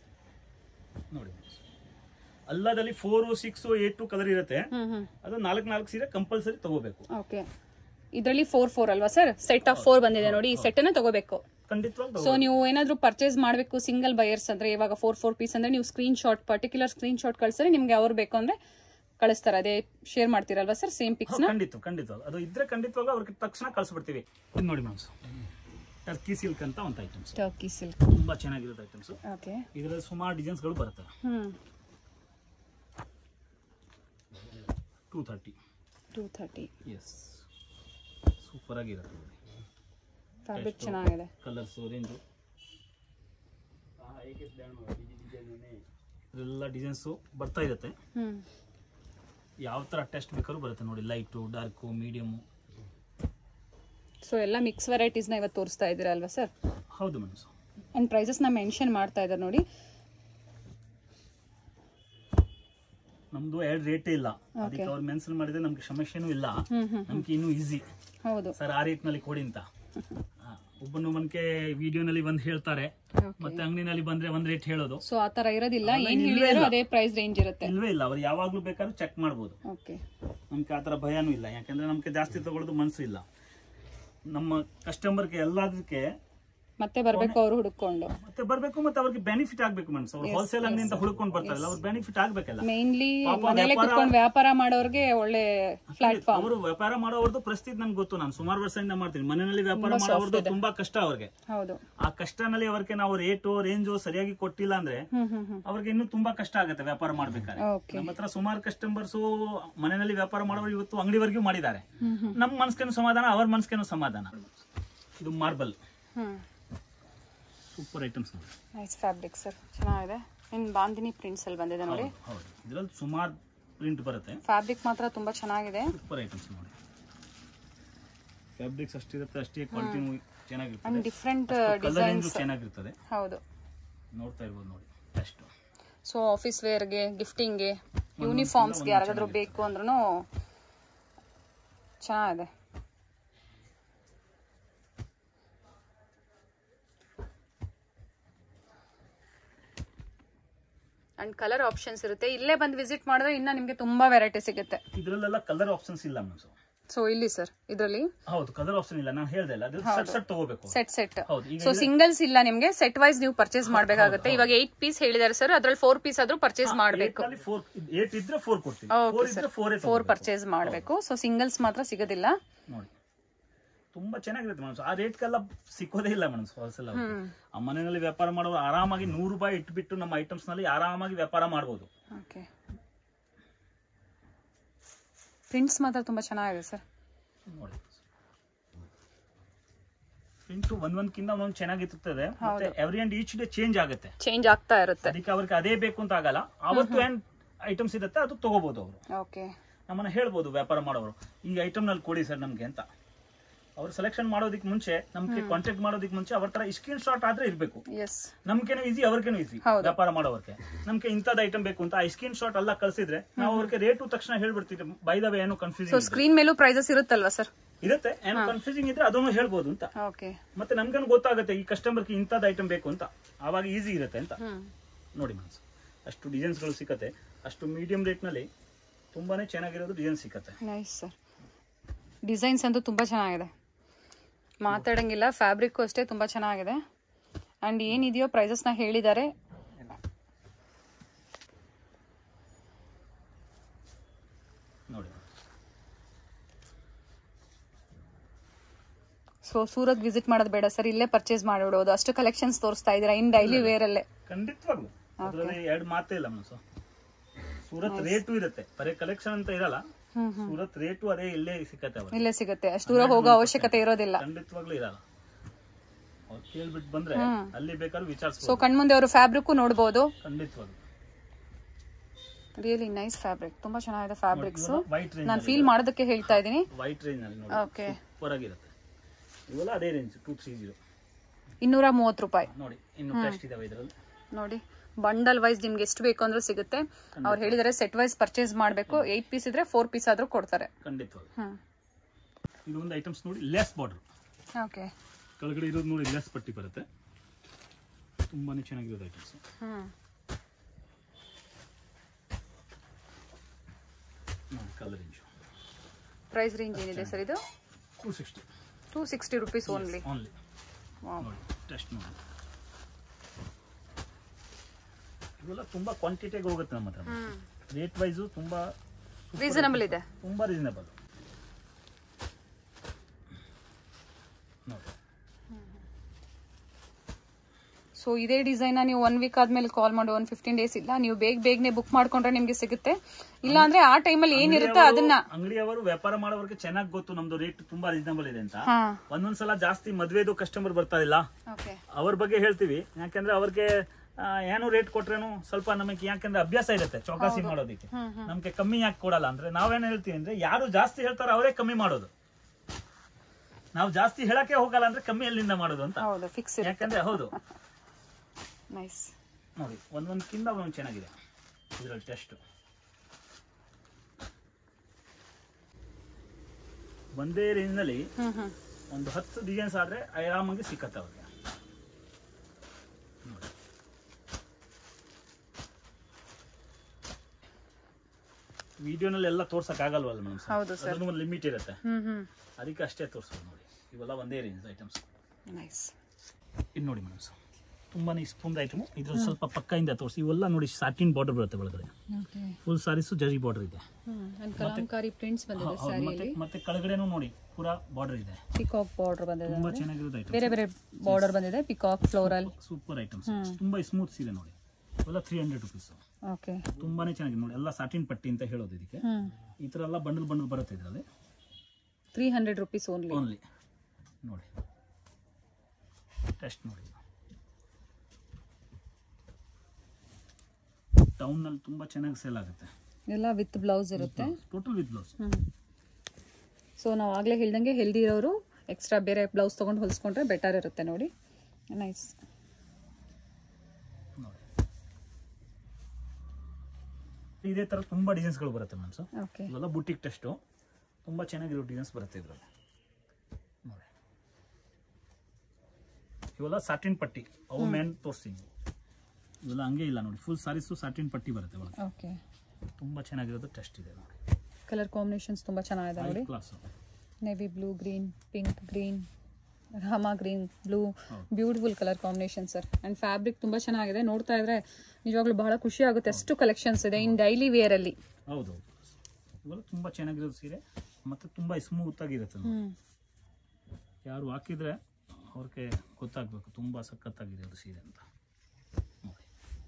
ನೋಡಿ ಅಲ್ಲದಲ್ಲಿ four six eight to colour ಇರುತ್ತೆ ಹ್ಮ್ ಹ್ಮ್ ಅದು ನಾಲ್ಕು ನಾಲ್ಕು ಸೀರೆ ಕಂಪಲ್ಸರಿ ತಗೋಬೇಕು ಓಕೆ ಇದರಲ್ಲಿ ಫೋರ್ ಫೋರ್ ಅಲ್ವಾ ಸರ್ ಸೆಟ್ ಆಫ್ ಫೋರ್ ಬಂದಿದೆ ನೋಡಿ ಈ ಸೆಟ್ ಅನ್ನ ತಗೋಬೇಕು ಖಂಡಿತವಾಗಿ ಸೊ ನೀವು ಏನಾದ್ರೂ ಪರ್ಚೇಸ್ ಮಾಡಬೇಕು ಸಿಂಗಲ್ ಬಯರ್ಸ್ ಅಂದ್ರೆ ಇವಾಗ ಫೋರ್ ಫೋರ್ ಪೀಸ್ ಅಂದ್ರೆ ನೀವು screen shot particular screen shot ಕಳ್ಸಿದ್ರೆ ನಿಮ್ಗೆ ಅವ್ರು ಬೇಕು ಅಂದ್ರೆ ಕಳಿಸ್ತಾರೆ ಅದೇ ಶೇರ್ ಮಾಡ್ತೀರಲ್ವಾ ಸರ್ ಸೇಮ್ ಪಿಕ್ಸ್ ನ ಖಂಡಿತ ಖಂಡಿತ ಅದು ಇದ್ರೆ ಖಂಡಿತವಾಗ ಅವ್ರಿಗೆ ತಕ್ಷಣ ಕಳ್ಸಿಬಿಡ್ತೀವಿ ಇದು ನೋಡಿ ಮ್ಯಾಮ್ಸ್ ಟರ್ಕಿ ಸಿಲ್ಕ್ ಅಂತ ಒಂದು ಐಟಮ್ಸ್ ಟರ್ಕಿ ಸಿಲ್ಕ್ ತುಂಬಾ ಚೆನ್ನಾಗಿರುತ್ತೆ ಐಟಮ್ಸ್ ಓಕೆ ಇದರಲ್ಲಿ ಸುಮಾರು ಡಿಸೈನ್ಸ್ಗಳು ಬರುತ್ತೆ ಹ್ಮ್ two thirty two thirty yes super ಆಗಿರುತ್ತೆ ಫ್ಯಾಬ್ರಿಕ್ ಚೆನ್ನಾಗಿದೆ ಕಲರ್ಸ್ ರೇಂಜು ಇದೆಲ್ಲ ಡಿಸೈನ್ಸು ಬರ್ತಾ ಇರುತ್ತೆ ಹ್ಮ್ ಯಾವ ಥರ ಟೆಸ್ಟ್ ಬೇಕಾದ್ರೂ ಬರುತ್ತೆ ನೋಡಿ ಲೈಟು ಡಾರ್ಕು ಮೀಡಿಯಮು ಸೊ ಎಲ್ಲ ಮಿಕ್ಸ್ ವೆರೈಟೀಸ್ ನ ಇವತ್ತು ತೋರಿಸ್ತಾ ಇದ್ದೀರಾ ಅಲ್ವಾ ಸರ್ ಹೌದು ಮೇಡಮ್ ಅಂಡ್ ಪ್ರೈಸಸ್ ನ ಮೆನ್ಷನ್ ಮಾಡ್ತಾ ಇದ್ದಾರೆ ನೋಡಿ ನಮ್ದು ಎರಡು ರೇಟೇ ಇಲ್ಲ ಅದಕ್ಕೆ ಅವ್ರು ಮೆನ್ಷನ್ ಮಾಡಿದ್ರೆ ನಮ್ಗೆ ಸಮಸ್ಯೆನೂ ಇಲ್ಲ ಹ್ಮ್ ಹ್ಮ್ ನಮ್ಗೆ ಇನ್ನೂ ಈಸಿ ಹೌದು ಸರ್ ಆ ರೇಟ್ನಲ್ಲಿ ಕೊಡಿ ಅಂತ ಒಬ್ಬನೊಬ್ಬನಿಗೆ ವಿಡಿಯೋನಲ್ಲಿ ಒಂದ್ ಹೇಳ್ತಾರೆ ಮತ್ತೆ ಅಂಗಡಿನಲ್ಲಿ ಬಂದ್ರೆ ಒಂದ್ ರೇಟ್ ಹೇಳೋದು ಸೊ ಆ ತರ ಇರೋದಿಲ್ಲ ಅಲ್ಲ, ಏನ್ ಇಲ್ವೇ ಹೇಳಿದಾರೋ ಇಲ್ಲ. ಅದೇ ಪ್ರೈಸ್ ರೇಂಜ್ ಇರುತ್ತೆ ಇಲ್ವೇ ಇಲ್ಲ ಅವ್ರು ಯಾವಾಗ್ಲೂ ಬೇಕಾದ್ರೂ ಚೆಕ್ ಮಾಡ್ಬೋದು ಓಕೆ ನಮ್ಗೆ ಆತರ ಭಯನೂ ಇಲ್ಲ ಯಾಕಂದ್ರೆ ನಮ್ಗೆ ಜಾಸ್ತಿ ತಗೊಳ್ಳೋದು ಮನ್ಸು ಇಲ್ಲ ನಮ್ಮ ಕಸ್ಟಮರ್ಗೆ ಎಲ್ಲದಕ್ಕೆ ಮತ್ತೆ ಬರ್ಬೇಕು ಅವ್ರು ಹುಡುಕೊಂಡು ಮತ್ತೆ ಬರ್ಬೇಕು ಮತ್ತೆ ಅವ್ರಿಗೆ ಬೆನಿಫಿಟ್ ಆಗ್ಬೇಕು ಮನ್ಸು ಅವ್ರು ಹೋಲ್ಸೇಲ್ ಅಂಗಡಿಯಿಂದ ಹುಡ್ಕೊಂಡು ಬರ್ತಾರಲ್ಲ ಅವ್ರಿಗೆ ಬೆನಿಫಿಟ್ ಆಗ್ಬೇಕಲ್ಲ ಮೇನ್ಲಿ ಪಾಪ ಮನೇಲೆ ವ್ಯಾಪಾರ- ಕುತ್ಕೊಂಡು ವ್ಯಾಪಾರ ಮಾಡೋರ್ಗೆ ಒಳ್ಳೆ ಪ್ಲಾಟ್ಫಾರ್ಮ್ ಅವರು ವ್ಯಾಪಾರ ಮಾಡೋರ್ದು ಪರಿಸ್ಥಿತಿ ನಮ್ಗೆ ಗೊತ್ತು ನಾನು ಸುಮಾರು ವರ್ಷದಿಂದ ಮಾಡ್ತೀನಿ ಮನೆಯಲ್ಲಿ ವ್ಯಾಪಾರ ಮಾಡೋರ್ದು ತುಂಬಾ ಕಷ್ಟ ಅವ್ರಿಗೆ ಹೌದು ಆ ಕಷ್ಟನಲ್ಲಿ ಅವ್ರಿಗೆ ನಾವು ರೇಟು ರೇಂಜು ಸರಿಯಾಗಿ ಕೊಟ್ಟಿಲ್ಲ ಅಂದ್ರೆ ಹ್ಮ್ ಹ್ಮ್ ಹ್ಮ್ ಅವ್ರಿಗೆ ಇನ್ನೂ ತುಂಬಾ ಕಷ್ಟ ಆಗುತ್ತೆ ವ್ಯಾಪಾರ ಮಾಡ್ಬೇಕಾದ್ರೆ ಓಕೆ ನಮ್ಮ ಹತ್ರ ಸುಮಾರು ಕಸ್ಟಮರ್ಸ್ ಮನೆಯಲ್ಲಿ ವ್ಯಾಪಾರ ಮಾಡೋರು ಇವತ್ತು ಅಂಗಡಿವರೆಗೂ ಮಾಡಿದ್ದಾರೆ ಹ್ಮ್ ಹ್ಮ್ ನಮ್ಮ ಮನ್ಸ್ಗೇನು ಸಮಾಧಾನ ಅವ್ರ ಮನ್ಸ್ಗೇನು ಸಮಾಧಾನ ಇದು ಮಾರ್ಬಲ್ ಹ್ಮ್ ಸೂಪರ್ ಐಟಮ್ಸ್ ನೋಡಿ ನೈಸ್ ಫ್ಯಾಬ್ರಿಕ್ ಸರ್ ಚೆನ್ನಾಗಿದೆ ಇನ್ ಬಾಂದಿನಿ ಪ್ರಿಂಟ್ಸ್ ಅಲ್ಲಿ ಬಂದಿದೆ ನೋಡಿ ಹೌದು ಇದ್ರಲ್ಲಿ ಸುಮಾರು ಪ್ರಿಂಟ್ ಬರುತ್ತೆ ಫ್ಯಾಬ್ರಿಕ್ ಮಾತ್ರ ತುಂಬಾ ಚೆನ್ನಾಗಿದೆ ಸೂಪರ್ ಐಟಮ್ಸ್ ನೋಡಿ ಫ್ಯಾಬ್ರಿಕ್ಸ್ ಅಷ್ಟಿರುತ್ತೆ ಅಷ್ಟೇ ಕ್ವಾಲಿಟಿ ಅಂಡ್ ಚೆನ್ನಾಗಿರ್ತದೆ ಡಿಫ್ರೆಂಟ್ ಕಲರ್ ಡಿಸೈನ್ಸ್ ಚೆನ್ನಾಗಿರ್ತದೆ ಹೌದು ನೋಡ್ತಾ ಇರ್ಬೋದು ನೋಡಿ ಅಷ್ಟು ಸೊ ಆಫೀಸ್ ವೇರ್ಗೆ ಗಿಫ್ಟಿಂಗ್ಗೆ ಯೂನಿಫಾರ್ಮ್ಸ್ಗೆ ಯಾರಿಗಾದ್ರೂ ಬೇಕು ಅಂದ್ರೂ ಚೆನ್ನಾಗಿದೆ ಅಂಡ್ ಕಲರ್ ಆಪ್ಷನ್ಸ್ ಇರುತ್ತೆ ಇಲ್ಲೇ ಬಂದು ವಿಸಿಟ್ ಮಾಡಿದ್ರೆ ಇನ್ನ ನಿಮ್ಗೆ ತುಂಬಾ ವೆರೈಟಿ ಸಿಗುತ್ತೆ ಇದ್ರಲ್ಲೆಲ್ಲ ಕಲರ್ ಆಪ್ಷನ್ಸ್ ಇಲ್ಲ ಮ್ಯಾಮ್ ಸೊ ಇಲ್ಲಿ ಸರ್ ಇದರಲ್ಲಿ ಹೌದು ಕಲರ್ ಆಪ್ಷನ್ ಇಲ್ಲ ನಾನು ಹೇಳ್ದೆ ಇಲ್ಲ ಅದು ಸೆಟ್ ಸೆಟ್ ತಗೋಬೇಕು ಸೆಟ್ ಸೆಟ್ ಹೌದು ಈಗ ಸೊ ಸಿಂಗಲ್ಸ್ ಇಲ್ಲ ನಿಮ್ಗೆ ಸೆಟ್ ವೈಸ್ ನೀವು ಪರ್ಚೇಸ್ ಮಾಡ್ಬೇಕಾಗುತ್ತೆ ಇವಾಗ ಏಟ್ ಪೀಸ್ ಹೇಳಿದಾರೆ ಸರ್ ಅದ್ರಲ್ಲಿ ಫೋರ್ ಪೀಸ್ ಆದ್ರೂ ಪರ್ಚೇಸ್ ಮಾಡ್ಬೇಕು ಫೋರ್ ಏಟ್ ಇದ್ರೆ ಫೋರ್ ಕೊಡ್ತೀವಿ Okay, ಫೋರ್ ಇದ್ರೆ ಫೋರ್ ಫೋರ್ ಪರ್ಚೇಸ್ ಮಾಡಬೇಕು ಸೊ ಸಿಂಗಲ್ಸ್ ಮಾತ್ರ ಸಿಗೋದಿಲ್ಲ ನೋಡಿ ತುಂಬಾ ಚೆನ್ನಾಗಿರುತ್ತೆ ಮೇಡಮ್ ಆ ರೇಟ್ಗೆಲ್ಲ ಸಿಕ್ಕೋದೇ ಇಲ್ಲ ಮೇಡಮ್ ಹೋಲ್ಸೇಲ್ ಆ ಮನೆಯಲ್ಲಿ ವ್ಯಾಪಾರ ಮಾಡೋರು ಆರಾಮಾಗಿ ನೂರು ರೂಪಾಯಿ ಇಟ್ಬಿಟ್ಟು ನಮ್ಮ ಐಟಮ್ಸ್ ನಲ್ಲಿ ಆರಾಮಾಗಿ ವ್ಯಾಪಾರ ಮಾಡಬಹುದು ಓಕೆ ಪ್ರಿಂಟ್ಸ್ ಮಾತ್ರ ತುಂಬಾ ಚೆನ್ನಾಗಿದೆ ಸರ್ ನೋಡಿ ಪ್ರಿಂಟು ಒಂದ್ ಒಂದ್ಕಿಂತ ಒಂದೊಂದು ಚೆನ್ನಾಗಿರ್ತದೆ ಮತ್ತೆ every and each day change ಆಗುತ್ತೆ ಚೇಂಜ್ ಆಗ್ತಾ ಇರುತ್ತೆ ಅದಕ್ಕೆ ಅವ್ರಿಗೆ ಅದೇ ಬೇಕು ಅಂತ ಆಗಲ್ಲ ಅವತ್ತು ಏನ್ ಐಟಮ್ಸ್ ಇರುತ್ತೆ ಅದು ತಗೋಬಹುದು ಅವರು ಓಕೆ ನಮ್ಮನ್ನ ಹೇಳ್ಬೋದು ವ್ಯಾಪಾರ ಮಾಡೋರು ಈ ಐಟಮ್ ನಲ್ಲಿ ಕೊಡಿ ಸರ್ ನಮ್ಗೆ ಅಂತ ಅವ್ರು ಸೆಲೆಕ್ಷನ್ ಮಾಡೋದಕ್ಕೆ ಮುಂಚೆ ನಮ್ಗೆ ಕಾಂಟ್ಯಾಕ್ಟ್ ಮಾಡೋದಕ್ಕೆ ಮುಂಚೆ ಅವ್ರ ತರ ಸ್ಕ್ರೀನ್ ಶಾಟ್ ಆದ್ರೆ ಇರ್ಬೇಕು ಎಸ್ ನಮ್ಗೇನು ಈಸಿ ಅವ್ರಿಗೇನು ಈಸಿ ಹೌದು. ವ್ಯಾಪಾರ ಮಾಡೋರ್ಗೆ ನಮ್ಗೆ ಇಂಥದ್ದು ಐಟಮ್ ಬೇಕು ಅಂತ ಆ ಸ್ಕ್ರೀನ್ ಶಾಟ್ ಎಲ್ಲ ಕಳ್ಸಿದ್ರೆ ನಾವು ಅವ್ರಿಗೆ ರೇಟು ತಕ್ಷಣ ಹೇಳ್ಬಿಡ್ತೀವಿ ಬೈದವೆ ಏನು ಸೊ ಕನ್ಫ್ಯೂಸಿಂಗ್ ಸ್ಕ್ರೀನ್ ಮೇಲೂ ಪ್ರೈಸಸ್ ಇರುತ್ತಲ್ವಾ ಸರ್ ಇರುತ್ತೆ ಏನು ಕನ್ಫ್ಯೂಸಿಂಗ್ ಇದ್ರೆ ಅದನ್ನು ಹೇಳ್ಬೋದು ಅಂತ ಓಕೆ ಮತ್ತೆ ನಮ್ಗೇನು ಗೊತ್ತಾಗುತ್ತೆ ಈ ಕಸ್ಟಮರ್ಗೆ ಇಂಥದ್ದು ಐಟಮ್ ಬೇಕು ಅಂತ ಆವಾಗ ಈಸಿ ಇರುತ್ತೆ ಅಂತ ಹ್ಮ್ ನೋಡಿ ಮನ್ಸು ಅಷ್ಟು ಡಿಸೈನ್ಸ್ಗಳು ಸಿಕ್ಕತ್ತೆ ಅಷ್ಟು ಮೀಡಿಯಂ ರೇಟ್ನಲ್ಲಿ ತುಂಬಾನೇ ಚೆನ್ನಾಗಿರೋದು ಡಿಸೈನ್ ಸಿಕ್ಕತ್ತೆ ನೈಸ್ ಸರ್ ಡಿಸೈನ್ಸ್ ಅಂತೂ ತುಂಬ ಚೆನ್ನಾಗಿದೆ ಮಾತಾಡಂಗಿಲ್ಲ ಫ್ಯಾಬ್ರಿಕ್ಕು ಅಷ್ಟೇ ತುಂಬ ಚೆನ್ನಾಗಿದೆ ಆ್ಯಂಡ್ ಏನಿದೆಯೋ ಪ್ರೈಸಸ್ನ ಹೇಳಿದ್ದಾರೆ ನೋಡಿ ಸೊ ಸೂರತ್ ವಿಸಿಟ್ ಮಾಡೋದು ಬೇಡ ಸರ್ ಇಲ್ಲೇ ಪರ್ಚೇಸ್ ಮಾಡಿಬಿಡೋದು ಅಷ್ಟು ಕಲೆಕ್ಷನ್ಸ್ ತೋರಿಸ್ತಾ ಇದ್ದೀರಾ ಇನ್ ಡೈಲಿ ವೇರಲ್ಲೇ ಖಂಡಿತವಾಗ್ಲು ಅದರಲ್ಲಿ ಎರಡು ಮಾತೇ ಇಲ್ಲ ಮನಸ್ಸು ಸೂರತ್ ರೇಟು ಇರುತ್ತೆ ಬರೀ ಕಲೆಕ್ಷನ್ ಅಂತ ಇರಲ್ಲ ಸೂರತ್ ರೇಟು ಅದೇ ಇಲ್ಲೇ ಸಿಕ್ಕತ್ತೆ ಅವ್ರಿಗೆ ಇಲ್ಲೇ ಸಿಗುತ್ತೆ ಅಷ್ಟು ದೂರ ಹೋಗೋ ಅವಶ್ಯಕತೆ ಇರೋದಿಲ್ಲ ಖಂಡಿತವಾಗ್ಲೂ ಇರಲ್ಲ ಅವ್ರು ಕೇಳ್ಬಿಟ್ಟು ಬಂದ್ರೆ ಅಲ್ಲಿ ಬೇಕಾದ್ರೂ ಸೊ ವಿಚಾರಿಸ್ಬೋದು ಕಣ್ಮುಂದೆ ಅವರು ಫ್ಯಾಬ್ರಿಕ್ಕು ನೋಡ್ಬೋದು ಖಂಡಿತವಾಗ್ಲು ರಿಯಲಿ ನೈಸ್ ಫ್ಯಾಬ್ರಿಕ್ ತುಂಬ ಚೆನ್ನಾಗಿದೆ ಫ್ಯಾಬ್ರಿಕ್ಸು ವೈಟ್ ರೇಂಜ್ ನಾನು ಫೀಲ್ ಮಾಡೋದಕ್ಕೆ ಹೇಳ್ತಾ ಇದ್ದೀನಿ ವೈಟ್ ರೇಂಜ್ ನಲ್ಲಿ ನೋಡಿ ಓಕೆ ಸೂಪರ್ ಆಗಿರುತ್ತೆ ಇವೆಲ್ಲ ಅದೇ ರೇಂಜ್ ಟೂ ತ್ರೀ ಜೀರೋ ಇನ್ನೂರ ಮೂವತ್ತು ರೂಪಾಯಿ ನೋಡಿ ಇನ್ನು ಟೆಸ್ಟ್ ಇದಾವೆ ಇದರಲ್ಲಿ ನೋಡಿ ಬಂಡಲ್ ವೈಸ್ ನಿಮ್ಗೆ ಎಷ್ಟು ಬೇಕು ಅಂದ್ರೂ ಸಿಗುತ್ತೆ ಅವ್ರು ಹೇಳಿದರೆ ಸೆಟ್ ವೈಸ್ ಪರ್ಚೇಸ್ ಮಾಡಬೇಕು ಏಟ್ ಪೀಸ್ ಇದ್ರೆ ಫೋರ್ ಪೀಸ್ ಆದ್ರೂ ಕೊಡ್ತಾರೆ ಖಂಡಿತವಾಗ್ಲು ಹ್ಮ್ ಇದೊಂದು ಐಟಮ್ಸ್ ನೋಡಿ ಲೆಸ್ ಬಾರ್ಡರ್ ಓಕೆ ಕೆಳಗಡೆ ಇರೋದು ನೋಡಿ ಲೆಸ್ ಪಟ್ಟಿ ಬರುತ್ತೆ ತುಂಬಾನೇ ಚೆನ್ನಾಗಿರೋದು ಐಟಮ್ಸ್ ಹ್ಮ್ ನೋಡಿ ಕಲರ್ ರೇಂಜು ಪ್ರೈಸ್ ರೇಂಜ್ ಏನಿದೆ ಸರ್ ಇದು two sixty two sixty rupees only only ನೋಡಿ ಟೆಸ್ಟ್ ನೋಡಿ ಇವೆಲ್ಲ ತುಂಬಾ ಕ್ವಾಂಟಿಟಿಗೆ ಹೋಗುತ್ತೆ ನಮ್ಮ ಹತ್ರ ರೇಟ್ ವೈಸು ತುಂಬಾ ರೀಸನಬಲ್ ಇದೆ ತುಂಬಾ ರೀಸನಬಲ್ ನೋಡಿ ಸೊ ಇದೇ ಡಿಸೈನ್ ನೀವು ಒನ್ ವೀಕ್ ಆದ್ಮೇಲೆ ಕಾಲ್ ಮಾಡಿ ಒನ್ ಫಿಫ್ಟೀನ್ ಡೇಸ್ ಇಲ್ಲ ನೀವು ಬೇಗ ಬೇಗನೆ ಬುಕ್ ಮಾಡ್ಕೊಂಡ್ರೆ ನಿಮ್ಗೆ ಸಿಗುತ್ತೆ ಇಲ್ಲ ಅಂದ್ರೆ ಆ ಟೈಮಲ್ಲಿ ಏನಿರುತ್ತೆ ಅದನ್ನ ಅಂಗಡಿಯವರು ವ್ಯಾಪಾರ ಮಾಡೋರಿಗೆ ಚೆನ್ನಾಗಿ ಗೊತ್ತು ನಮ್ದು ರೇಟ್ ತುಂಬಾ ರೀಸನಬಲ್ ಇದೆ ಅಂತ ಹಾ ಒಂದೊಂದ್ಸಲ ಜಾಸ್ತಿ ಮದ್ವೆದು ಕಸ್ಟಮರ್ ಬರ್ತಾ ಇಲ್ಲ ಓಕೆ ಅವ್ರ ಬಗ್ಗೆ ಹೇಳ್ತೀವಿ ಯಾಕಂದ್ರೆ ಅವ್ರಿಗೆ ಆ, ಏನು ರೇಟ್ ಕೊಟ್ರೇನು ಸ್ವಲ್ಪ ನಮಗೆ ಯಾಕಂದ್ರೆ ಅಭ್ಯಾಸ ಇರುತ್ತೆ ಚೌಕಾಸಿ ಮಾಡೋದಕ್ಕೆ ನಮ್ಗೆ ಕಮ್ಮಿ ಯಾಕೆ ಕೊಡಲ್ಲ ಅಂದ್ರೆ ನಾವೇನ್ ಹೇಳ್ತೀವಿ ಅಂದ್ರೆ ಯಾರು ಜಾಸ್ತಿ ಹೇಳ್ತಾರೋ ಅವರೇ ಕಮ್ಮಿ ಮಾಡೋದು ನಾವು ಜಾಸ್ತಿ ಹೇಳಕ್ಕೆ ಹೋಗಲ್ಲ ಅಂದ್ರೆ ಕಮ್ಮಿ ಎಲ್ಲಿಂದ ಮಾಡೋದು ಅಂತ ಹೌದು ಫಿಕ್ಸ್ ಇದೆ ಯಾಕಂದ್ರೆ ಹೌದು ನೈಸ್ ನೋಡಿ ಒಂದೊಂದಕ್ಕಿಂತ ಒಂದೊಂದು ಚೆನ್ನಾಗಿದೆ ಇದರಲ್ಲಿ ಟೆಸ್ಟ್ ಒಂದೇ ರೇಂಜ್ನಲ್ಲಿ ಹ್ಮ್ ಹ್ಮ್ ಒಂದು ಹತ್ತು ಡಿಸೈನ್ಸ್ ಆದ್ರೆ ಆರಾಮಾಗಿ ಸಿಕ್ಕತ್ತೆ ಅವ್ರಿಗೆ ನೋಡಿ. ವಿಡಿಯೋನಲ್ಲಿ ಎಲ್ಲ ತೋರ್ಸಕ್ ಆಗಲ್ವಲ್ಲ ಮೇಡಮ್ ಹೌದು sir. ಅದನ್ನು ಒಂದು ಲಿಮಿಟ್ ಇರುತ್ತೆ ಹ್ಮ್ ಹ್ಮ್ ಅದಕ್ಕೆ ಅಷ್ಟೇ ತೋರಿಸ್ಬೋದು ನೋಡಿ ಇವೆಲ್ಲ ಒಂದೇ ರೇಂಜ್ ಐಟಮ್ಸ್ ನೈಸ್ ಇದು ನೋಡಿ ಮೇಡಮ್ ಸರ್ ತುಂಬಾನೇ ಸ್ಪೂನ್ ಐಟಮು ಇದ್ರಲ್ಲಿ ಸ್ವಲ್ಪ ಪಕ್ಕದಿಂದ ತೋರಿಸಿ ಇವೆಲ್ಲ ನೋಡಿ ಸಾಟಿನ್ ಬಾರ್ಡರ್ ಬರುತ್ತೆ ಒಳಗಡೆ ಓಕೆ ಫುಲ್ ಸಾರೀಸು ಜರಿ ಬಾರ್ಡರ್ ಇದೆ ಹ್ಮ್ ಅಂಡ್ ಕಲಾಂಕಾರಿ ಪ್ರಿಂಟ್ಸ್ ಬಂದಿದೆ ಹೌದು, ಮತ್ತೆ ಸ್ಯಾರಿಯಲ್ಲಿ ಮತ್ತೆ ಕೆಳಗಡೆನೂ ನೋಡಿ ಪೂರಾ ಬಾರ್ಡರ್ ಇದೆ ಪಿಕಾಕ್ ಬಾರ್ಡರ್ ಬಂದಿದೆ ತುಂಬಾ ಚೆನ್ನಾಗಿರೋದು ಐಟಮ್ ಬೇರೆ ಬೇರೆ ಬಾರ್ಡರ್ ಬಂದಿದೆ ಪಿಕಾಕ್ ಫ್ಲೋರಲ್ ಸೂಪರ್ ಐಟಮ್ಸ್ ತುಂಬಾ ಸ್ಮೂತ್ಸ್ ಇದೆ ನೋಡಿ ಇವೆಲ್ಲ ತ್ರೀ ಹಂಡ್ರೆಡ್ ರುಪೀಸ್ ಓಕೆ ತುಂಬಾನೇ ಚೆನ್ನಾಗಿದೆ ನೋಡಿ ಎಲ್ಲ ಸಾಟಿನ್ ಪಟ್ಟಿ ಅಂತ ಹೇಳೋದು ಇದಕ್ಕೆ ಹ್ಮ್ ಈ ತರ ಎಲ್ಲ ಬಂಡಲ್ ಬಂಡಲ್ ಬರುತ್ತೆ ಇದರಲ್ಲಿ three hundred rupees only only ನೋಡಿ ಟೆಸ್ಟ್ ನೋಡಿ ಟೌನ್ ನಲ್ಲಿ ತುಂಬಾ ಚೆನ್ನಾಗಿ ಸೇಲ್ ಆಗುತ್ತೆ ಎಲ್ಲ ವಿತ್ ಬ್ಲೌಸ್ ಇರುತ್ತೆ ಟೋಟಲ್ ವಿತ್ ಬ್ಲೌಸ್ ಹ್ಮ್ ಸೊ ನಾವು ಆಗಲೇ ಹೇಳ್ದಂಗೆ ಹೆಲ್ದಿ ಇರೋರು ಎಕ್ಸ್ಟ್ರಾ ಬೇರೆ ಬ್ಲೌಸ್ ತೊಗೊಂಡು ಹೊಲಿಸ್ಕೊಂಡ್ರೆ ಬೆಟರ್ ಇರುತ್ತೆ ನೋಡಿ ನೈಸ್ ನೋಡಿ ಇದೇ ತರ ತುಂಬಾ ಡಿಸೈನ್ಸ್ ಗಳು ಬರುತ್ತೆ ಮ್ಯಾಮ್ ಸರ್ ಓಕೆ ಇವೆಲ್ಲ ಬುಟಿಕ್ ಟೆಸ್ಟು ತುಂಬಾ ಚೆನ್ನಾಗಿರೋ ಡಿಸೈನ್ಸ್ ಬರುತ್ತೆ ಇದರಲ್ಲಿ ನೋಡಿ ಇವೆಲ್ಲ ಸಾಟಿನ್ ಪಟ್ಟಿ ಅವು ಮೇನ್ ತೋರಿಸ್ತೀನಿ ಇವೆಲ್ಲ ಹಂಗೆ ಇಲ್ಲ ನೋಡಿ ಫುಲ್ ಸಾರೀಸು ಸಾಟಿನ್ ಪಟ್ಟಿ ಬರುತ್ತೆ ಒಳಗೆ ಓಕೆ ತುಂಬಾ ಚೆನ್ನಾಗಿರೋದು ಟೆಸ್ಟ್ ಇದೆ ನೋಡಿ ಕಲರ್ ಕಾಂಬಿನೇಷನ್ಸ್ ತುಂಬ ಚೆನ್ನಾಗಿದೆ ನೋಡಿ class navy blue green pink green Rama green blue ಹೌದು. Beautiful colour combination sir and fabric ತುಂಬ ಚೆನ್ನಾಗಿದೆ ನೋಡ್ತಾ ಇದ್ರೆ ನಿಜವಾಗ್ಲೂ ಬಹಳ ಖುಷಿ ಆಗುತ್ತೆ ಅಷ್ಟು ಕಲೆಕ್ಷನ್ಸ್ ಇದೆ ಇನ್ ಡೈಲಿ ವೇರ್ ಅಲ್ಲಿ ಹೌದು ಇವೆಲ್ಲ ತುಂಬಾ ಚೆನ್ನಾಗಿರೋದು ಸೀರೆ ಮತ್ತೆ ತುಂಬಾ ಸ್ಮೂತ್ ಆಗಿರುತ್ತೆ ನೋಡಿ. ಹ್ಮ್ ಯಾರು ಹಾಕಿದ್ರೆ ಅವ್ರಿಗೆ ಗೊತ್ತಾಗ್ಬೇಕು ತುಂಬಾ ಸಖತ್ತಾಗಿದೆ ಅದು ಸೀರೆ ಅಂತ ನೋಡಿ